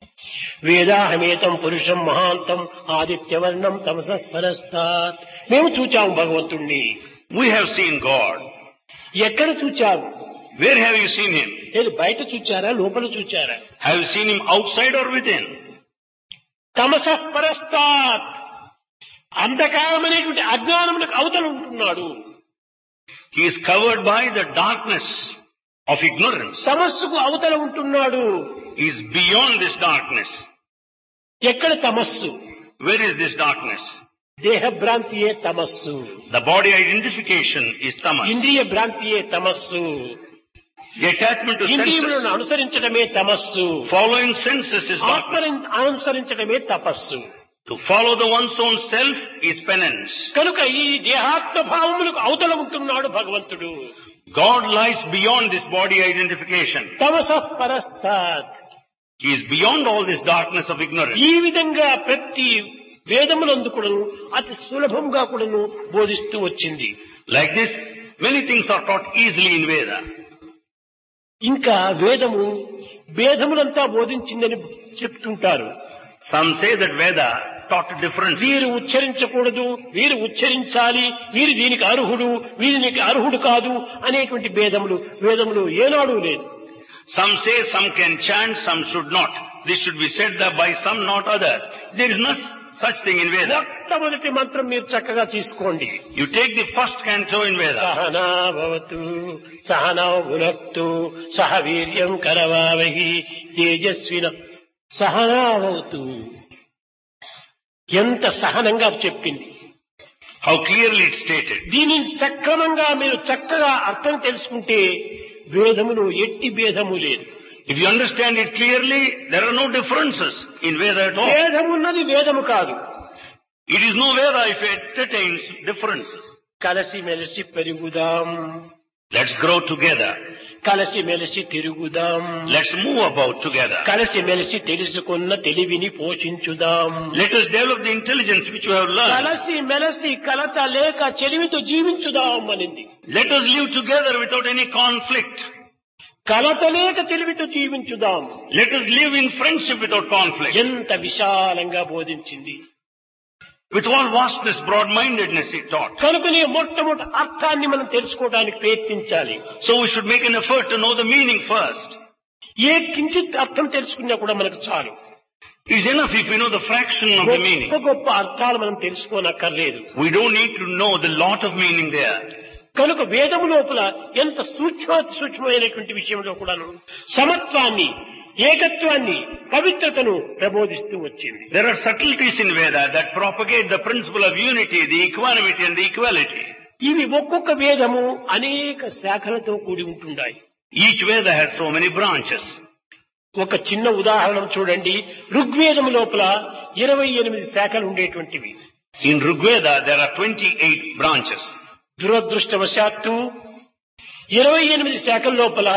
వేదాహమేతం పురుషం మహాంతం ఆదిత్యవర్ణం తమస పరస్తాత్ మేము చూచాము భగవంతుణ్ణి We have seen God. ఎక్కడ చూచాము Where have you seen him? ఏది బయట చూచారా లోపల చూచారా Have you seen him outside or within? తమస పరస్తాత్ అంధకారమనేటువంటి అజ్ఞానములకు అవతల ఉంటున్నాడు He is covered by the darkness of ignorance. తమస్సుకు అవతల ఉంటున్నాడు He is beyond this darkness. ఎక్కడ తమస్సు Where is this darkness? దేహ భ్రాంతియే తమస్సు The body identification is tamas. ఇంద్రియ భ్రాంతియే తమస్సు The attachment to ఇంద్రియములను senses. అనుసరించడమే తమస్సు Following senses is darkness. ఆత్మని అనుసరించడమే తపస్సు To follow the one's own self is penance. కనుక ఈ దేహాత్మ భావములకు అవతల ఉంటున్నాడు భగవంతుడు God lies beyond this body identification. తమస పరస్తాత్ He is beyond all this darkness of ignorance. ఈ విధంగా ప్రతి వేదములందు కూడాను అతి సులభంగా కూడాను బోధిస్తూ వచ్చింది Like this, many things are taught easily in Veda. ఇంకా వేదము భేదములంతా బోధించిందని చెప్తుంటారు Some say that Veda taught differently. వీరు ఉచ్చరించకూడదు వీరు ఉచ్చరించాలి వీరు దీనికి అర్హుడు వీరికి అర్హుడు కాదు అనేటువంటి భేదములు వేదములు ఏనాడు లేదు Some say some can chant, some should not. This should be said that by some, not others. There is not such thing in Veda. మొట్టమొదటి మంత్రం మీరు చక్కగా తీసుకోండి You take the first canto in Veda. Sahana భవతు సహనౌ భునక్తు సహ వీర్యం కరవావహి తేజస్విన సహనా భవతు ఎంత సహనంగా చెప్పింది How clearly it's stated. దీనిని సక్రమంగా మీరు చక్కగా అర్థం తెలుసుకుంటే వేదములు ఎట్టి భేదము లేదు If you understand it clearly, there are no differences in Veda at all. భేదమున్నది వేదము కాదు It is no Veda if it entertains differences. కలసి మెలిసి పెరుగుదాం Let's grow together. కలసి మెలిసి తిరుగుదాం Let's move about together. కలసి మెలిసి తెలుసుకున్న తెలివిని పోషించుదాం Let us develop the intelligence which we have learned. కలసి మెలసి కలత లేక చెలిమితో జీవించుదాం అనింది Let us live together without any conflict. కలత లేక చెలిమితో జీవించుదాం Let us live in friendship without conflict. ఎంత విశాలంగా బోధించింది With all vastness, broad-mindedness he taught. కనుకనే మొట్టమొదటి అర్థాన్ని మనం తెలుసుకోవడానికి ప్రయత్నించాలి So we should make an effort to know the meaning first. ఏ కించిత్ అర్థం తెలుసుకున్నా కూడా మనకు చాలు It is enough if we know the fraction of the meaning. గొప్ప గొప్ప అర్థాలు మనం తెలుసుకోనక్కర్లేదు We don't need to know the lot of meaning there. కనుక వేదము లోపల ఎంత సూక్ష్మ సూక్ష్మమైనటువంటి విషయంలో కూడాను సమత్వాన్ని ఏకత్వాన్ని పవిత్రతను ప్రబోధిస్తూ వచ్చింది There are subtleties in Veda that propagate the principle of unity, the equanimity and the equality. ఇవి ఒక్కొక్క వేదము అనేక శాఖలతో కూడి ఉంటున్నాయి Each Veda has so many branches. ఒక చిన్న ఉదాహరణ చూడండి ఋగ్వేదము లోపల ఇరవై ఎనిమిది శాఖలు ఉండేటువంటివి In Rigveda, there are 28 branches. దురదృష్టవశాత్తు ఇరవై ఎనిమిది శాఖల లోపల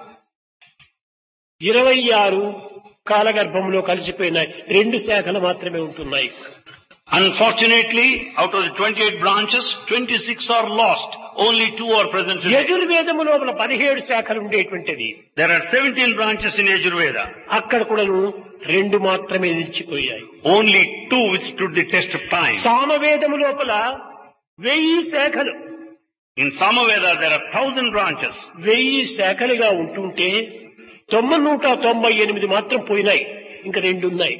ఇరవై ఆరు కాలగర్భంలో కలిసిపోయిన రెండు శాఖలు మాత్రమే ఉంటున్నాయి Unfortunately, out of the 28 branches, 26 are lost. Only two are present today. యజుర్వేదము లోపల పదిహేడు శాఖలు ఉండేటువంటిది There are 17 branches in Yajurveda. అక్కడ కూడాను రెండు మాత్రమే నిలిచిపోయాయి Only two withstood the test of time. సామవేదము లోపల వెయ్యి శాఖలు In Samaveda, there are thousand branches. వెయ్యి శాఖలుగా ఉంటుంటే తొమ్మిది నూట తొంభై ఎనిమిది మాత్రం పోయినాయి ఇంకా రెండు ఉన్నాయి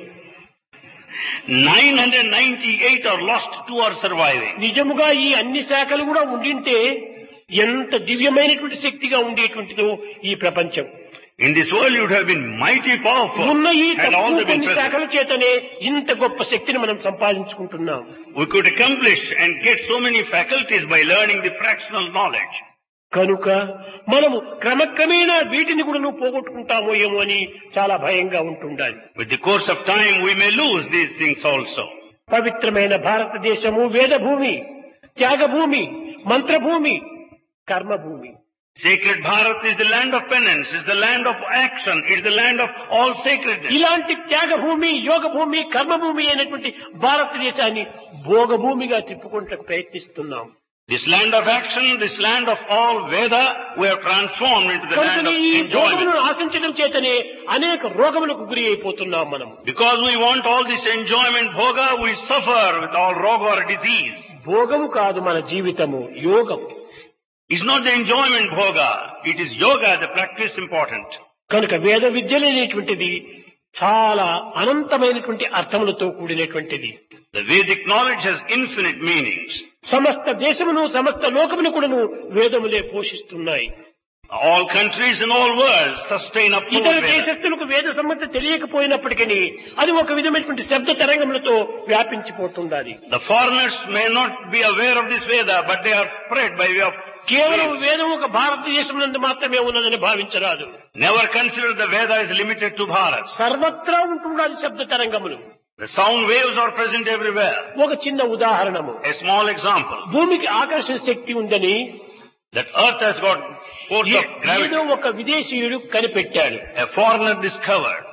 998 are lost, two are surviving. నిజముగా ఈ అన్ని శాఖలు కూడా ఉండింటే ఎంత దివ్యమైనటువంటి శక్తిగా ఉండేటువంటిదో ఈ ప్రపంచం In this world, you would have been mighty powerful ఉన్న ఈ had all తక్కువ they been కొన్ని present. శాఖల చేతనే ఇంత గొప్ప శక్తిని మనం సంపాదించుకుంటున్నాం We could accomplish and get so many faculties by learning the fractional knowledge. కనుక మనము క్రమక్రమేణా వీటిని కూడా నువ్వు పోగొట్టుకుంటామో ఏమో అని చాలా భయంగా ఉంటుండాలి With the course of time, we may lose these things also. పవిత్రమైన భారతదేశము వేదభూమి Thyagabhoomi మంత్రభూమి కర్మభూమి Sacred Bharat is the land of penance, is the land of action, it is the land of all sacredness. ఇలాంటి త్యాగభూమి యోగభూమి కర్మభూమి అయినటువంటి భారతదేశాన్ని భోగభూమిగా తిప్పుకుంటూ ప్రయత్నిస్తున్నాం This land of action, this land of all Veda, we have transformed into the land కనుక of ఈ enjoyment. భోగములను ఆశించడం చేతనే అనేక రోగములకు గురి అయిపోతున్నాం మనం Because we want all this enjoyment, bhoga, we suffer with all roga or disease. భోగము కాదు మన జీవితము యోగం It's not the enjoyment bhoga. It is yoga, the practice important. కనుక వేద విద్యలు అనేటువంటిది చాలా అనంతమైనటువంటి అర్థములతో కూడినటువంటిది The Vedic knowledge has infinite meanings. సమస్త దేశమును సమస్త లోకమును కూడాను వేదములే పోషిస్తున్నాయి All countries and all worlds sustain up to ఇతర Veda. దేశస్తులకు వేద సంబంధం తెలియకపోయినప్పటికీ అది ఒక విధమైనటువంటి శబ్ద తరంగములతో వ్యాపించిపోతుండాలి The foreigners may not be aware of this Veda, but they are spread by way of కేవలం waves. వేదం ఒక భారతదేశం నందు మాత్రమే ఉన్నదని భావించరాదు Never consider the Veda is limited to Bharat. సర్వత్రా ఉంటుండాలి శబ్ద తరంగములు The sound waves are present everywhere. ఒక చిన్న ఉదాహరణము A small example. భూమికి ఆకర్షణ శక్తి ఉందని That earth has got force of ఏదో gravity. ఒక విదేశీయుడు కనిపెట్టాడు A foreigner discovered.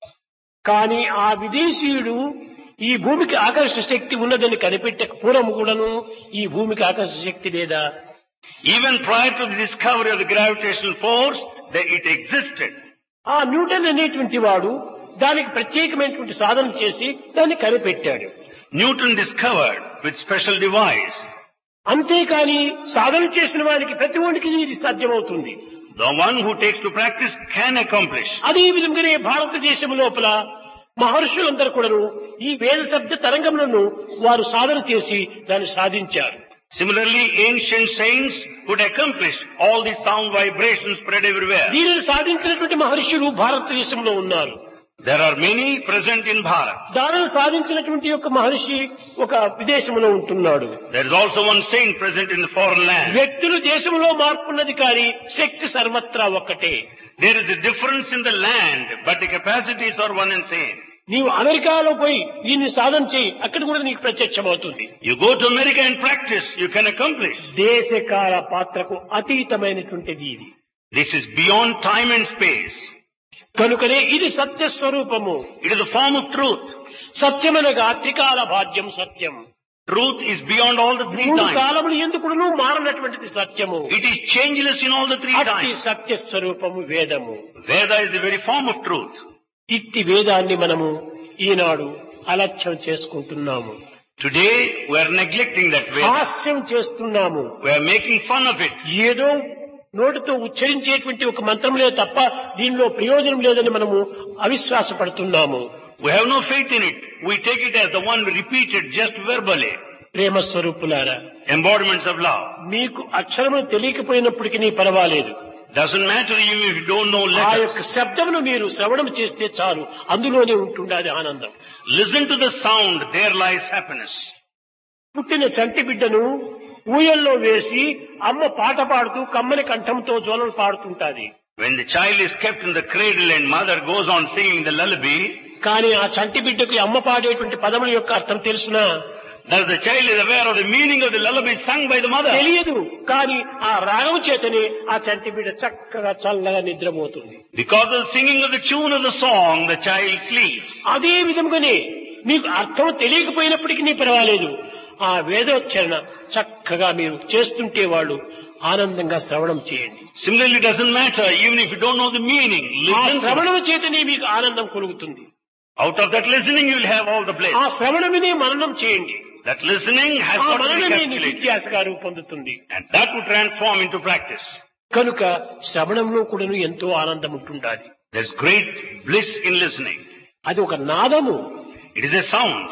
కానీ ఆ విదేశీయుడు ఈ భూమికి ఆకర్షణ శక్తి ఉన్నదని కనిపెట్టక పూర్వం కూడాను ఈ భూమికి ఆకర్షణ శక్తి లేదా Even prior to the discovery of the gravitational force, that it existed. ఆ న్యూటన్ అనేటువంటి వాడు దానికి ప్రత్యేకమైనటువంటి సాధన చేసి దాన్ని కనిపెట్టాడు Newton discovered with special device. అంతేకాని సాధన చేసిన వారికి ప్రతి ఒంటికి ఇది సాధ్యమవుతుంది The one who takes to practice can accomplish. అదే విధంగానే భారతదేశం లోపల మహర్షులందరూ కూడాను ఈ వేద శబ్ద తరంగములను వారు సాధన చేసి దాన్ని సాధించారు Similarly, ancient saints could accomplish all these sound vibrations spread everywhere. దీనిని సాధించినటువంటి మహర్షులు భారతదేశంలో ఉన్నారు There are many present in Bharat. దానిని సాధించినటువంటి యొక్క మహర్షి ఒక విదేశంలో ఉంటున్నాడు There is also one saint present in the foreign land. వ్యక్తులు దేశంలో మార్పున్నది కానీ శక్తి సర్వత్రా ఒక్కటే There is a difference in the land, but the capacities are one and same. నీవు అమెరికాలో పోయి దీన్ని సాధన చేయి అక్కడ కూడా నీకు ప్రత్యక్షమవుతుంది You go to America and practice, you can accomplish. దేశకాల పాత్రకు అతీతమైనటువంటిది ఇది This is beyond time and space. కనుకనే ఇది సత్య స్వరూపము It is the form of truth. సత్యమనగా త్రికాల భాగ్యం సత్యం Truth is beyond all the three మూడు times. కాలములు ఎందుకును మారనటువంటిది సత్యము It is changeless in all the three అట్టి times. సత్య స్వరూపము వేదము Veda is the very form of truth. ఇట్టి వేదాన్ని మనము ఈనాడు అలక్ష్యం చేసుకుంటున్నాము Today we are neglecting that Veda. హాస్యం చేస్తున్నాము We are making fun of it. ఏదో నోటితో ఉచ్చరించేటువంటి ఒక మంత్రములే తప్ప దీనిలో ప్రయోజనం లేదని మనము అవిశ్వాసపడుతున్నాము We have no faith in it. We take it as the one repeated just verbally. ప్రేమ స్వరూపులారా Embodiments of love. మీకు అక్షరములు తెలియకపోయినప్పటికీ పర్వాలేదు Doesn't matter even if you don't know ఆ letters. యొక్క శబ్దమును మీరు శ్రవణం చేస్తే చాలు అందులోనే ఉంటుండాలి ఆనందం Listen to the sound, there lies happiness. పుట్టిన చంటి బిడ్డను ఊయల్లో వేసి అమ్మ పాట పాడుతూ కమ్మని కంఠంతో జోలలు పాడుతుంటాది When the child is kept in the cradle and mother goes on singing the lullaby, కానీ ఆ చంటి బిడ్డకు అమ్మ పాడేటువంటి పదముల యొక్క అర్థం తెలుసునా does the child is aware of the meaning of the lullaby sung by the mother? తెలియదు కానీ ఆ రాగం చేతనే ఆ చంటి బిడ్డ చక్కగా చల్లగా నిద్రపోతుంది Because of the singing of the tune of the song, the child sleeps. అదే విధముగానే మీకు అర్థం తెలియకపోయినప్పటికీ పర్వాలేదు ఆ వేదోచ్చరణ చక్కగా మీరు చేస్తుంటే వాళ్ళు ఆనందంగా శ్రవణం చేయండి Similarly, it doesn't matter even if you don't know the meaning. ఆ Listen to it. శ్రవణం చేతనే మీకు ఆనందం కలుగుతుంది Out of that listening, you will have all the bliss. ఆ శ్రవణమినే మననం చేయండి That listening has ఆ got to be మననమే నీ calculated. విద్యాసగా రూపొందుతుంది And that would transform into practice. కనుక శ్రవణంలో కూడాను ఎంతో ఆనందం ఉంటుండాలి There's great bliss in listening. అది ఒక నాదము It is a sound.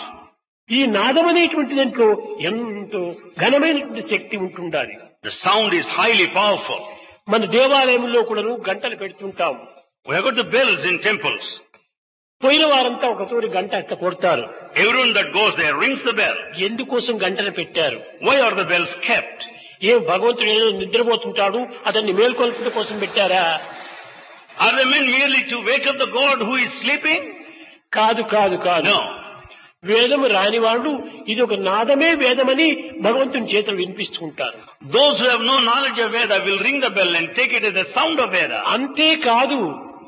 ఈ నాదం అనేటువంటి దాంట్లో ఎంతో ఘనమైనటువంటి శక్తి ఉంటుండాలి The sound is highly powerful. మన దేవాలయంలో కూడాను గంటలు పెడుతుంటాం We have got the bells in temples. పోయిన వారంతా ఒక తోరి గంట అట్లా కొడతారు Everyone that goes there rings the bell. ఎందుకోసం గంటలు పెట్టారు Why are the bells kept? ఏం భగవంతుడు ఏదో నిద్రపోతుంటాడు అతన్ని మేల్కొల్పడం కోసం పెట్టారా Are they meant merely to wake up the God who is sleeping? కాదు కాదు కాదు No. వేదము రాని వాళ్ళు ఇది ఒక నాదమే వేదమని భగవంతుని చేతులు వినిపిస్తుంటారు Those who have no knowledge of Veda will ring the bell and take it as the sound of Veda. అంతేకాదు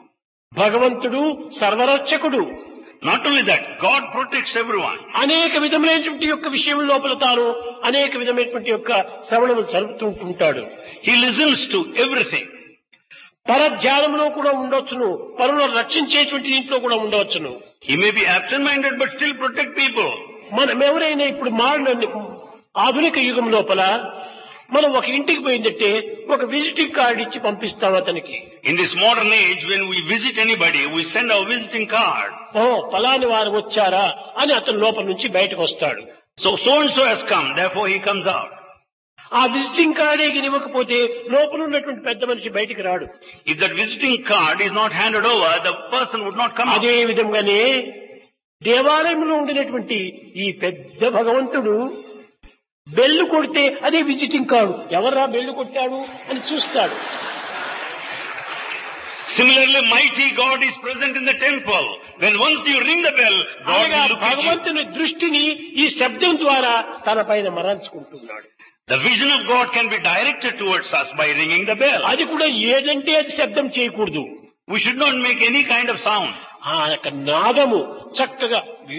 భగవంతుడు సర్వరక్షకుడు Not only that, God protects everyone. అనేక విధమైనటువంటి యొక్క విషయం లోపల తాను అనేక విధమైనటువంటి యొక్క శ్రవణము జరుపుతుంటుంటాడు He listens to everything. పరధ్యానంలో కూడా ఉండొచ్చును పరులను రక్షించేటువంటి దీంట్లో కూడా ఉండవచ్చును He may be absent-minded but still protect people. మనం ఎవరైనా ఇప్పుడు మారిన ఆధునిక యుగం లోపల మనం ఒక ఇంటికి పోయిందంటే ఒక విజిటింగ్ కార్డు ఇచ్చి పంపిస్తాం అతనికి In this modern age, when we visit anybody, we send our visiting card. ఓ ఫలాని వారు వచ్చారా అని అతను లోపల నుంచి బయటకు వస్తాడు So, so and so has come, therefore he comes out. ఆ విజిటింగ్ కార్డే ఇవ్వకపోతే లోపల ఉన్నటువంటి పెద్ద మనిషి బయటికి రాడు If that visiting card is not handed over, the person would not come out. అదే విధంగానే దేవాలయంలో ఉండినటువంటి ఈ పెద్ద భగవంతుడు బెల్లు కొడితే అదే విజిటింగ్ కార్డు ఎవర్రా బెల్లు కొట్టాడు అని చూస్తాడు Similarly, mighty God is present in the temple. When once you ring the bell, God అనగా will look at you. భగవంతుని దృష్టిని ఈ శబ్దం ద్వారా తన పైన మరల్చుకుంటున్నాడు The vision of God can be directed towards us by ringing the bell. అది కూడా ఏదంటే అది శబ్దం చేయకూడదు We should not make any kind of sound. ఆ యొక్క నాదము చక్కగా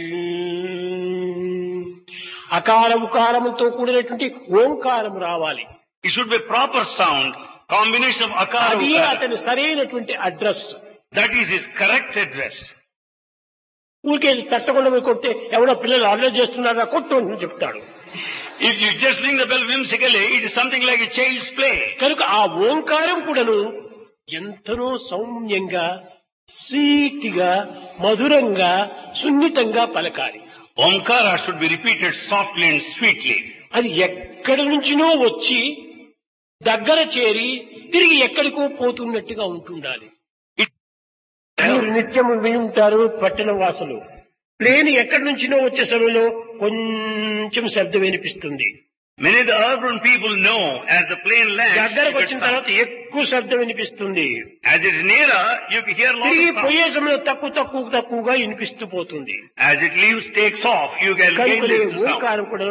అకార ఉకారముతో కూడినటువంటి ఓంకారం రావాలి It should be proper sound, combination of akara అది ukara. అతని సరైనటువంటి address That is his correct address. ఊరికే తట్టకుండా పోయి కొడితే ఎవడో పిల్లలు అల్లరి చేస్తున్నారా కొట్టు అని చెప్తాడు If you just ring the bell whimsically, it is something like a child's play. కనుక ఆ ఓంకారం కూడాను ఎంతనో సౌమ్యంగా స్వీట్గా మధురంగా సున్నితంగా పలకాలి Omkara should be repeated softly and sweetly. అది ఎక్కడి నుంచినో వచ్చి దగ్గర చేరి తిరిగి ఎక్కడికో పోతున్నట్టుగా ఉంటుండాలి మీరు నిత్యము విని ఉంటారు పట్టణ వాసులు ప్లేన్ ఎక్కడి నుంచినో వచ్చే సమయంలో కొంచెం శబ్దం వినిపిస్తుంది Many of the urban people know as the plane lands, దగ్గరకు it వచ్చిన gets తర్వాత sound. ఎక్కువ శబ్దం వినిపిస్తుంది as it is nearer, you can hear lot తిరిగి of sound. పోయే సమయంలో తక్కువ తక్కువ తక్కువగా వినిపిస్తూ పోతుంది As it leaves, takes off, you can gain కనుకనే this sound. ఓంకారం కూడా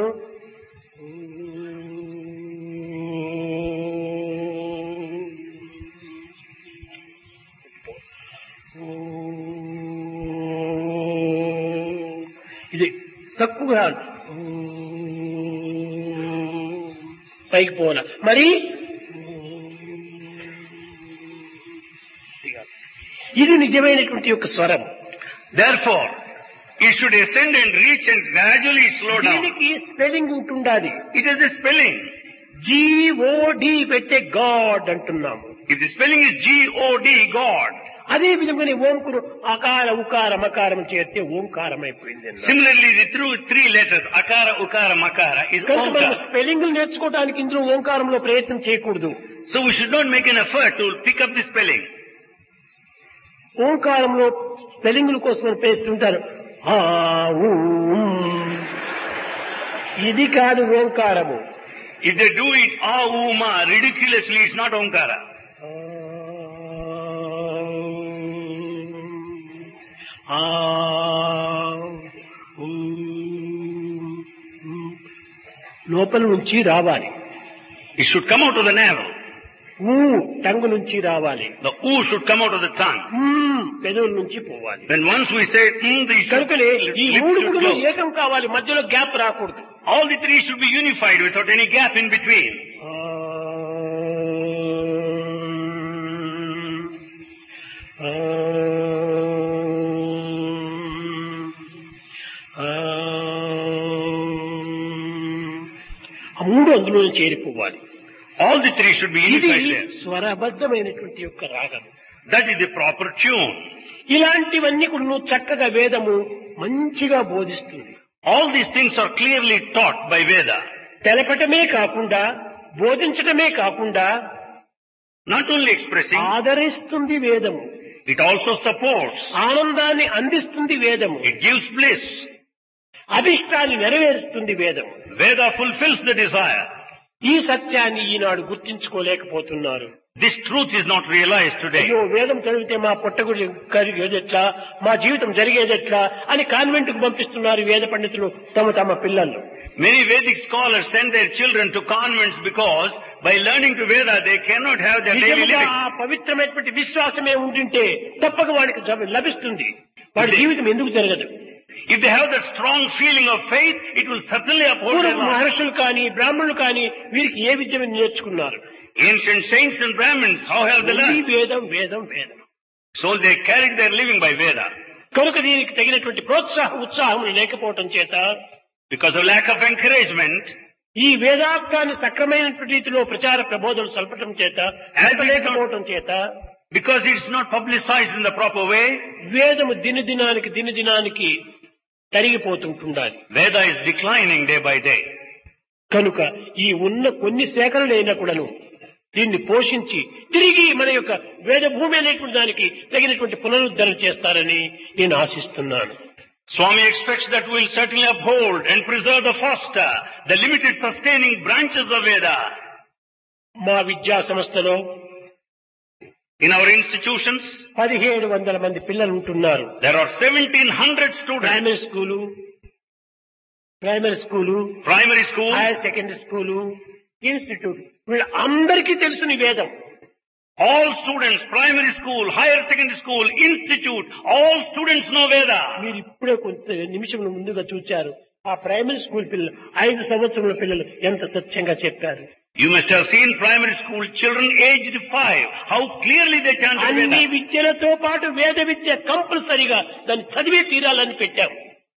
ఇది తక్కువగా పైకి పోల మరి ఇది నిజమైనటువంటి యొక్క స్వరం Therefore, it should ascend and reach and gradually slow down. దీనికి స్పెల్లింగ్ ఉంటుండాలి It is a spelling. G O D పెడితే గాడ్ అంటున్నాము If the spelling is G-O-D, God. అదే విధంగానే ఓంకురు అకార ఉకార మకారం చేస్తే ఓంకారం అయిపోయింది అన్నారు. Similarly, the through three letters, Akara, Ukara, Makara, is కనుక మనం Omkara. స్పెల్లింగ్ నేర్చుకోవడానికి ఇందులో ఓంకారంలో ప్రయత్నం చేయకూడదు So we should not make an effort to pick up the spelling. ఓంకారంలో స్పెల్లింగ్ల కోసం అని పేస్తుంటారు ఆ, ఊ, ఉమ్. ఇది కాదు ఓంకారము If they do it ah, oo, ma, ridiculously, it's not Omkara. ఆ, ఊ, ఉమ్. లోపల నుంచి రావాలి It should come out of the navel. ఊ టంగు నుంచి రావాలి The oo should come out of the tongue. ఉమ్, పెదవుల నుంచి పోవాలి When once we say mm, the కనుకనే ఈ lips మూడు should కూడా close. ఏకం కావాలి మధ్యలో గ్యాప్ రాకూడదు All the three should be unified without any gap in between. ఆ మూడు అందులో చేరిపోవాలి All the three should be ఇది unified there. స్వరబద్ధమైనటువంటి యొక్క రాగం That is the proper tune. ఇలాంటివన్నీ కూడా నువ్వు చక్కగా వేదము మంచిగా బోధిస్తుంది All these things are clearly taught by Veda. తెలపటమే కాకుండా బోధించటమే కాకుండా Not only expressing, ఆదరిస్తుంది వేదము it also supports. ఆనందాన్ని అందిస్తుంది వేదము It gives bliss. అభిష్టాన్ని నెరవేరుస్తుంది వేదము Veda fulfills the desire. ఈ సత్యాన్ని ఈనాడు గుర్తించుకోలేకపోతున్నారు This truth is not realized today. అయ్యో వేదం చదివితే మా పొట్టగుడి కలిగేదెట్లా మా జీవితం జరిగేదెట్లా అని కాన్వెంట్ కు పంపిస్తున్నారు వేద పండితులు తమ తమ పిల్లలు Many Vedic scholars send their children to convents because by learning to Veda they cannot have their daily నిజముగా living. ఆ పవిత్రమైనటువంటి విశ్వాసమే ఉంటుంటే తప్పక వాడికి జవ- లభిస్తుంది వాడి జీవితం ఎందుకు జరగదు If they have that strong feeling of faith, it will certainly uphold their పూర్వపు life. మహర్షులు కానీ బ్రాహ్మణులు కానీ వీరికి ఏ విద్య నేర్చుకున్నారు Ancient saints and Brahmins, how have they only learned? వేదం వేదం వేదం So they carried their living by Veda. కనుక దీనికి తగినటువంటి ప్రోత్సాహ ఉత్సాహం లేకపోవటం చేత Because of lack of encouragement, ఈ వేదార్థాన్ని సక్రమైనటువంటి రీతిలో ప్రచార ప్రబోధనలు సల్పటం చేత సల్పలేకపోవటం చేత Because it's not publicized in the proper way, వేదము దినదినానికి దినదినానికి తరిగిపోతుంటుండాలి Veda is declining day by day. కనుక ఈ ఉన్న కొన్ని సేకరణలైనా కూడాను దీన్ని పోషించి తిరిగి మన యొక్క వేద భూమి అనేటువంటి దానికి తగినటువంటి పునరుద్ధరణ చేస్తారని నేను ఆశిస్తున్నాను Swami expects that we'll certainly uphold and preserve the foster, the limited sustaining branches of Veda. మా విద్యా సంస్థలో In our institutions, పదిహేడు వందల మంది పిల్లలు ఉంటున్నారు there are 1700 students, primary school primary school primary school, higher secondary school institute వీళ్ళందరికీ తెలుసు వేదం all students, primary school, higher secondary school, institute, all students know Veda. మీరు ఇప్పుడే కొంత నిమిషం ముందుగా చూచారు ఆ ప్రైమరీ స్కూల్ పిల్లలు ఐదు సంవత్సరముల పిల్లలు ఎంత స్వచ్ఛంగా చెప్పారు You must have seen primary school children aged five, how clearly they chanted అన్ని Veda. విద్యలతో పాటు వేద విద్య కంపల్సరిగా దాన్ని చదివే తీరాలని పెట్టాం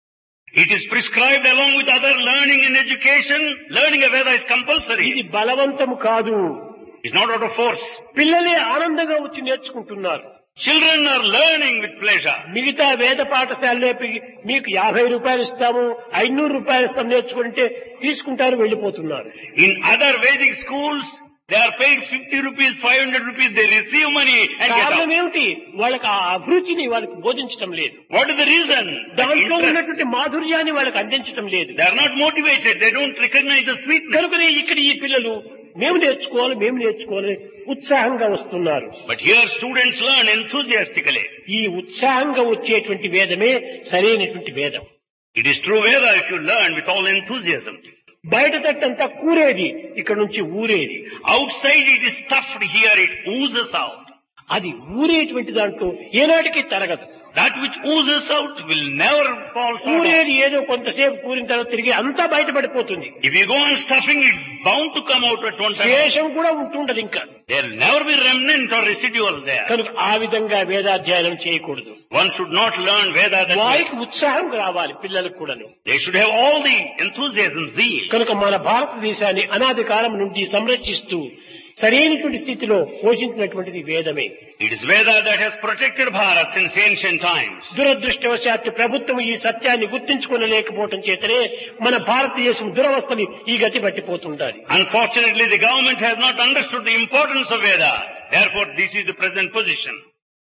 It is prescribed along with other learning and education. Learning a Veda is compulsory. ఇది బలవంతము కాదు It's not out of force. పిల్లలే ఆనందంగా వచ్చి నేర్చుకుంటున్నారు Children are learning with pleasure. మిగతా వేద పాఠశాలలో పి- మీకు యాభై రూపాయలు ఇస్తాము ఐనూరు రూపాయలు ఇస్తాం నేర్చుకుంటే తీసుకుంటారు వెళ్ళిపోతున్నారు In other Vedic schools, they are paid 50 rupees, 500 rupees, they receive money and get కారణం out. ఏమిటి వాళ్ళకి ఆ అభిరుచిని వాళ్ళకి బోధించటం లేదు What is the reason? The దాంట్లో interest. ఉన్నటువంటి మాధుర్యాన్ని వాళ్ళకి అందించటం లేదు They are not motivated. They don't recognize the sweetness. కనుకనే ఇక్కడ ఈ పిల్లలు మేము నేర్చుకోవాలి మేము నేర్చుకోవాలి ఉత్సాహంగా వస్తున్నారు But here students learn enthusiastically. ఈ ఉత్సాహంగా వచ్చేటువంటి వేదమే సరైనటువంటి వేదం It is true Veda if you learn with all enthusiasm. బయట తట్టంతా కూరేది ఇక్కడ నుంచి ఊరేది Outside it is stuffed, here it oozes out. అది ఊరేటువంటి దాంట్లో ఏనాటికి తరగదు That which oozes out will never fall short. of- కూరేది ఏదో కొంతసేపు కూరిన తర్వాత తిరిగి అంతా బయటపడిపోతుంది If you go on stuffing, it's bound to come out at one time. శేషం కూడా ఉంటుండదు ఇంకా There'll never be remnant or residual there. కనుక ఆ విధంగా వేదాధ్యయనం చేయకూడదు One should not learn Veda that way. వారికి ఉత్సాహం రావాలి పిల్లలకు కూడాను They should have all the enthusiasm, zeal. కనుక మన భారతదేశాన్ని అనాది కాలం నుండి సంరక్షిస్తూ సరైనటువంటి స్థితిలో పోషించినటువంటిది వేదమే It is Veda that has protected Bharat since ancient times. దురదృష్టవశాత్తు ప్రభుత్వం ఈ సత్యాన్ని గుర్తించుకోలేకపోవటం చేతనే మన భారతదేశం దురవస్థని ఈ గతి పట్టిపోతుంటారు Unfortunately, the government has not understood the importance of Veda. Therefore, this is the present position.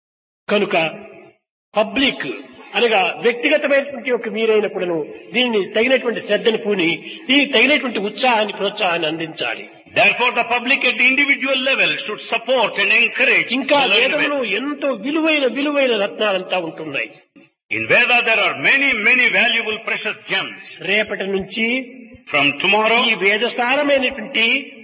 కనుక పబ్లిక్ అనగా వ్యక్తిగతమైనటువంటి ఒక మీరైనప్పుడును దీన్ని తగినటువంటి శ్రద్ధను పూని దీనికి తగినటువంటి ఉత్సాహాన్ని ప్రోత్సాహాన్ని అందించాలి Therefore, the public at the individual level should support and encourage. ఇంకా the learning వేదంలో Veda. ఎంతో విలువైన విలువైన రత్నాలంతా ఉంటున్నాయి In Veda, there are many, many valuable precious gems. రేపటి నుంచి From tomorrow, ఈ వేదసారమైనటువంటి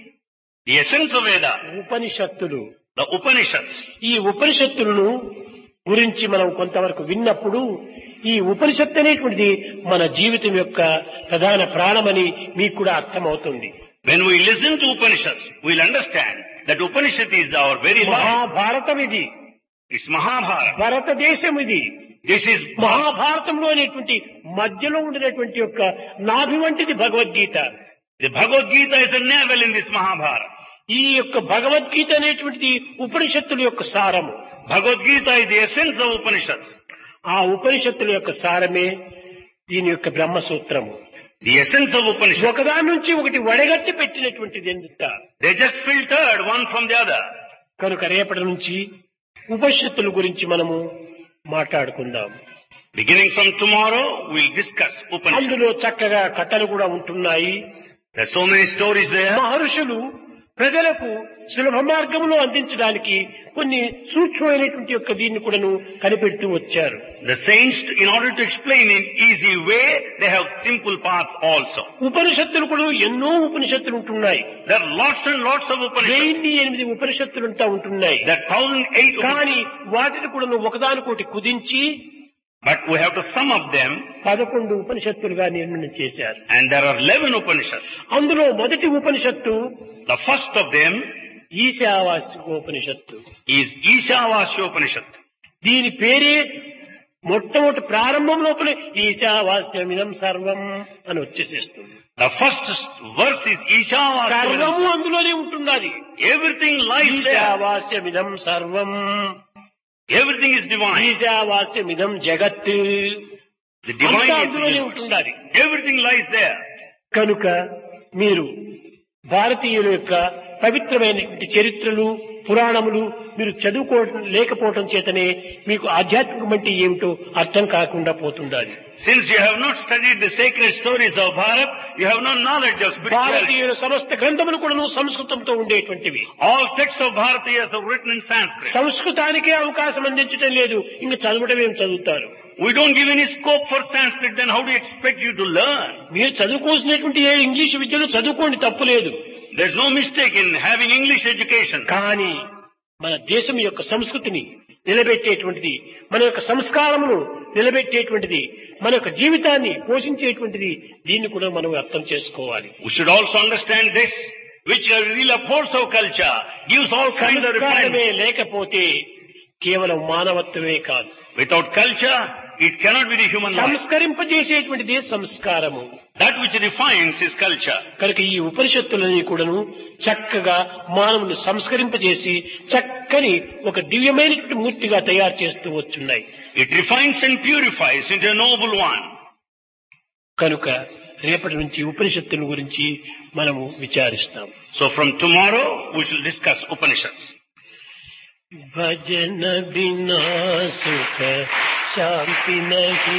the essence of Veda, ఉపనిషత్తులు the Upanishads, ఈ ఉపనిషత్తులను గురించి మనం కొంతవరకు విన్నప్పుడు ఈ ఉపనిషత్తు అనేటువంటిది మన జీవితం యొక్క ప్రధాన ప్రాణమని మీకు కూడా అర్థమవుతుంది when we listen to Upanishads, we'll understand that Upanishad is our very life. Mahabharatam ఇది It's Mahabharata. భారతదేశం ఇది This is మహాభారతంలో అనేటువంటి మధ్యలో ఉండినటువంటి యొక్క నాభి వంటిది Bhagavad Gita The Bhagavad Gita is the navel in this Mahabharata. ఈ యొక్క భగవద్గీత అనేటువంటిది ఉపనిషత్తుల యొక్క సారము Bhagavad Gita is the essence of Upanishads. ఆ ఉపనిషత్తుల యొక్క సారమే దీని యొక్క బ్రహ్మసూత్రము The essence of Upanishads. ఒకదాని నుంచి ఒకటి వడగట్టి పెట్టినటువంటిది ఎంత They just filtered one from the other. కనుక రేపటి నుంచి ఉపనిషత్తుల గురించి మనము మాట్లాడుకుందాం Beginning from tomorrow, we'll discuss Upanishads. అందులో చక్కగా కథలు కూడా ఉంటున్నాయి There's so many stories there. మహర్షులు ప్రజలకు సులభ మార్గంలో అందించడానికి కొన్ని సూక్ష్మమైనటువంటి యొక్క దీన్ని కూడాను కనిపెడుతూ వచ్చారు The saints, in order to explain in easy way, they have simple paths also. ఉపనిషత్తులు కూడా ఎన్నో ఉపనిషత్తులు ఉంటున్నాయి There are lots and lots of Upanishads. వెయ్యి ఎనిమిది ఉపనిషత్తులు అంతా ఉంటున్నాయి There are thousand eight కానీ Upanishads. వాటిని కూడా ఒకదానికోటి కుదించి But we have to sum up them, పదకొండు ఉపనిషత్తులుగా నిర్ణయం చేశారు and there are eleven Upanishads. అందులో మొదటి ఉపనిషత్తు The first of them ఈశావాస్తిక ఉపనిషత్తు is Ishavasya Upanishad. దీని పేరే మొట్టమొదటి ప్రారంభం లోపలే ఈశావాస్యమిదం సర్వం అని వచ్చేసేస్తుంది The first verse is Isha సర్వము అందులోనే ఉంటున్నది Everything lies there. ఈశావాస్యమిదం సర్వం Everything is divine. ఈశావాస్యమిదం జగత్ The divine అంతా is అందులోనే universe. ఉంటున్నది Everything lies there. కనుక మీరు భారతీయుల యొక్క పవిత్రమైనటువంటి చరిత్రలు పురాణములు మీరు చదువుకోవటం లేకపోవటం చేతనే మీకు ఆధ్యాత్మికం అంటే ఏమిటో అర్థం కాకుండా పోతుండాలి Since you have not studied the sacred stories of Bharat, you have no knowledge of spirituality. భారతీయుల సమస్త గ్రంథములు కూడా సంస్కృతంతో ఉండేటువంటివి All texts of Bharatiyas are written in Sanskrit. సంస్కృతానికే అవకాశం అందించడం లేదు ఇంకా చదవడం ఏం చదువుతారు We don't give any scope for Sanskrit, then how do you expect you to learn? మీరు చదువుకోవాల్సినటువంటి ఏ ఇంగ్లీష్ విద్యను చదువుకోండి తప్పు లేదు There's no mistake in having English education. కానీ మన దేశం యొక్క సంస్కృతిని నిలబెట్టేటువంటిది మన యొక్క సంస్కారమును నిలబెట్టేటువంటిది మన యొక్క జీవితాన్ని పోషించేటువంటిది దీన్ని కూడా మనం అర్థం చేసుకోవాలి We should also understand this, which really upholds our culture, gives all kinds of సంస్కారమే refinement. లేకపోతే కేవలం మానవత్వమే కాదు Without culture, it cannot be the human life. సంస్కరింపజేసేటువంటిదే సంస్కారము That which refines is culture. కనుక ఈ ఉపనిషత్తులని కూడాను చక్కగా మానవుని సంస్కరింపజేసి చక్కని ఒక దివ్యమైనటువంటి మూర్తిగా తయారు చేస్తూ వచ్చున్నాయి It refines and purifies into a noble one. కనుక రేపటి నుంచి ఉపనిషత్తుల గురించి మనము విచారిస్తాం So from tomorrow, we shall discuss Upanishads. భజన బినా సుఖ శాంతి నహి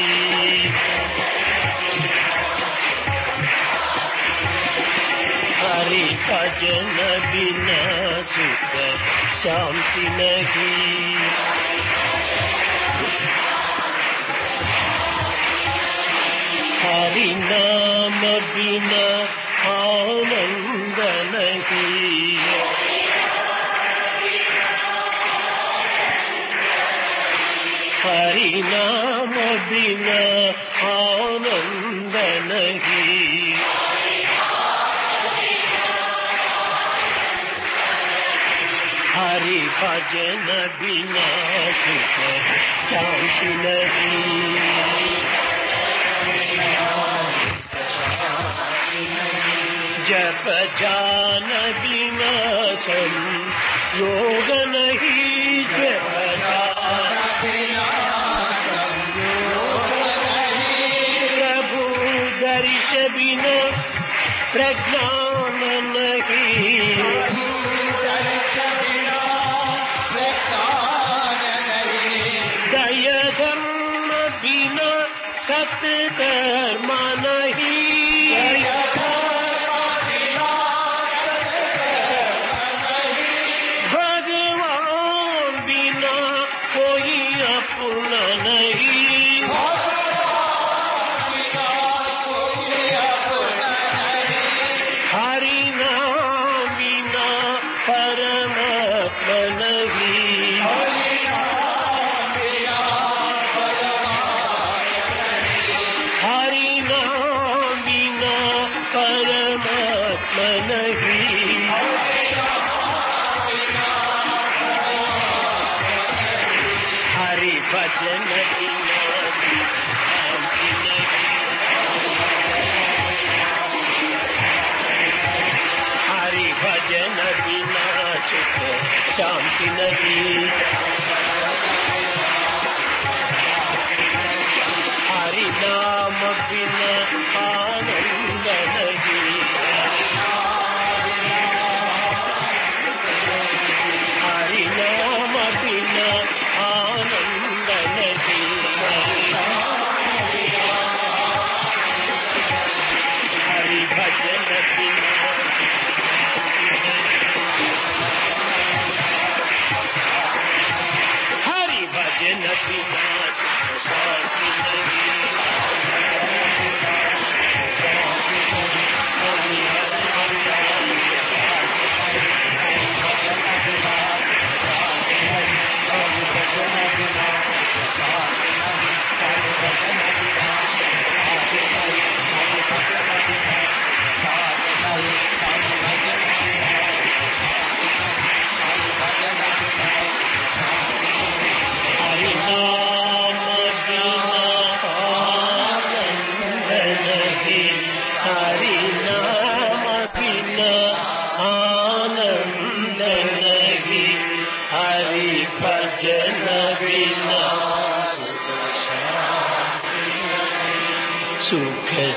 హరి భజన బినా సుఖ శాంతి నహి హరి నామ బినా ఆనంద నహి हरि नाम बिना आनंद नहीं हरि भजन बिना सुख शांति नहीं जप जान बिना सम योग नहीं जप जान प्रभु दर्श बिना प्रज्ञान नहीं दय धर्म बिना सत्य धर्म नहीं भगवान बिना कोई अपना नहीं हरि नाम बिना परमात्मा नहीं हरि नाम बिना परमात्मा नहीं हरि भजन बिना शांति नहीं हरि भजन बिना सुख शांति नहीं हरि नाम बिना आनंद नहीं हरि नाम बिना आनंद नहीं हरि भजन बिना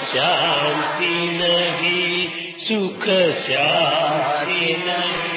शांति नहीं सुख शांति नहीं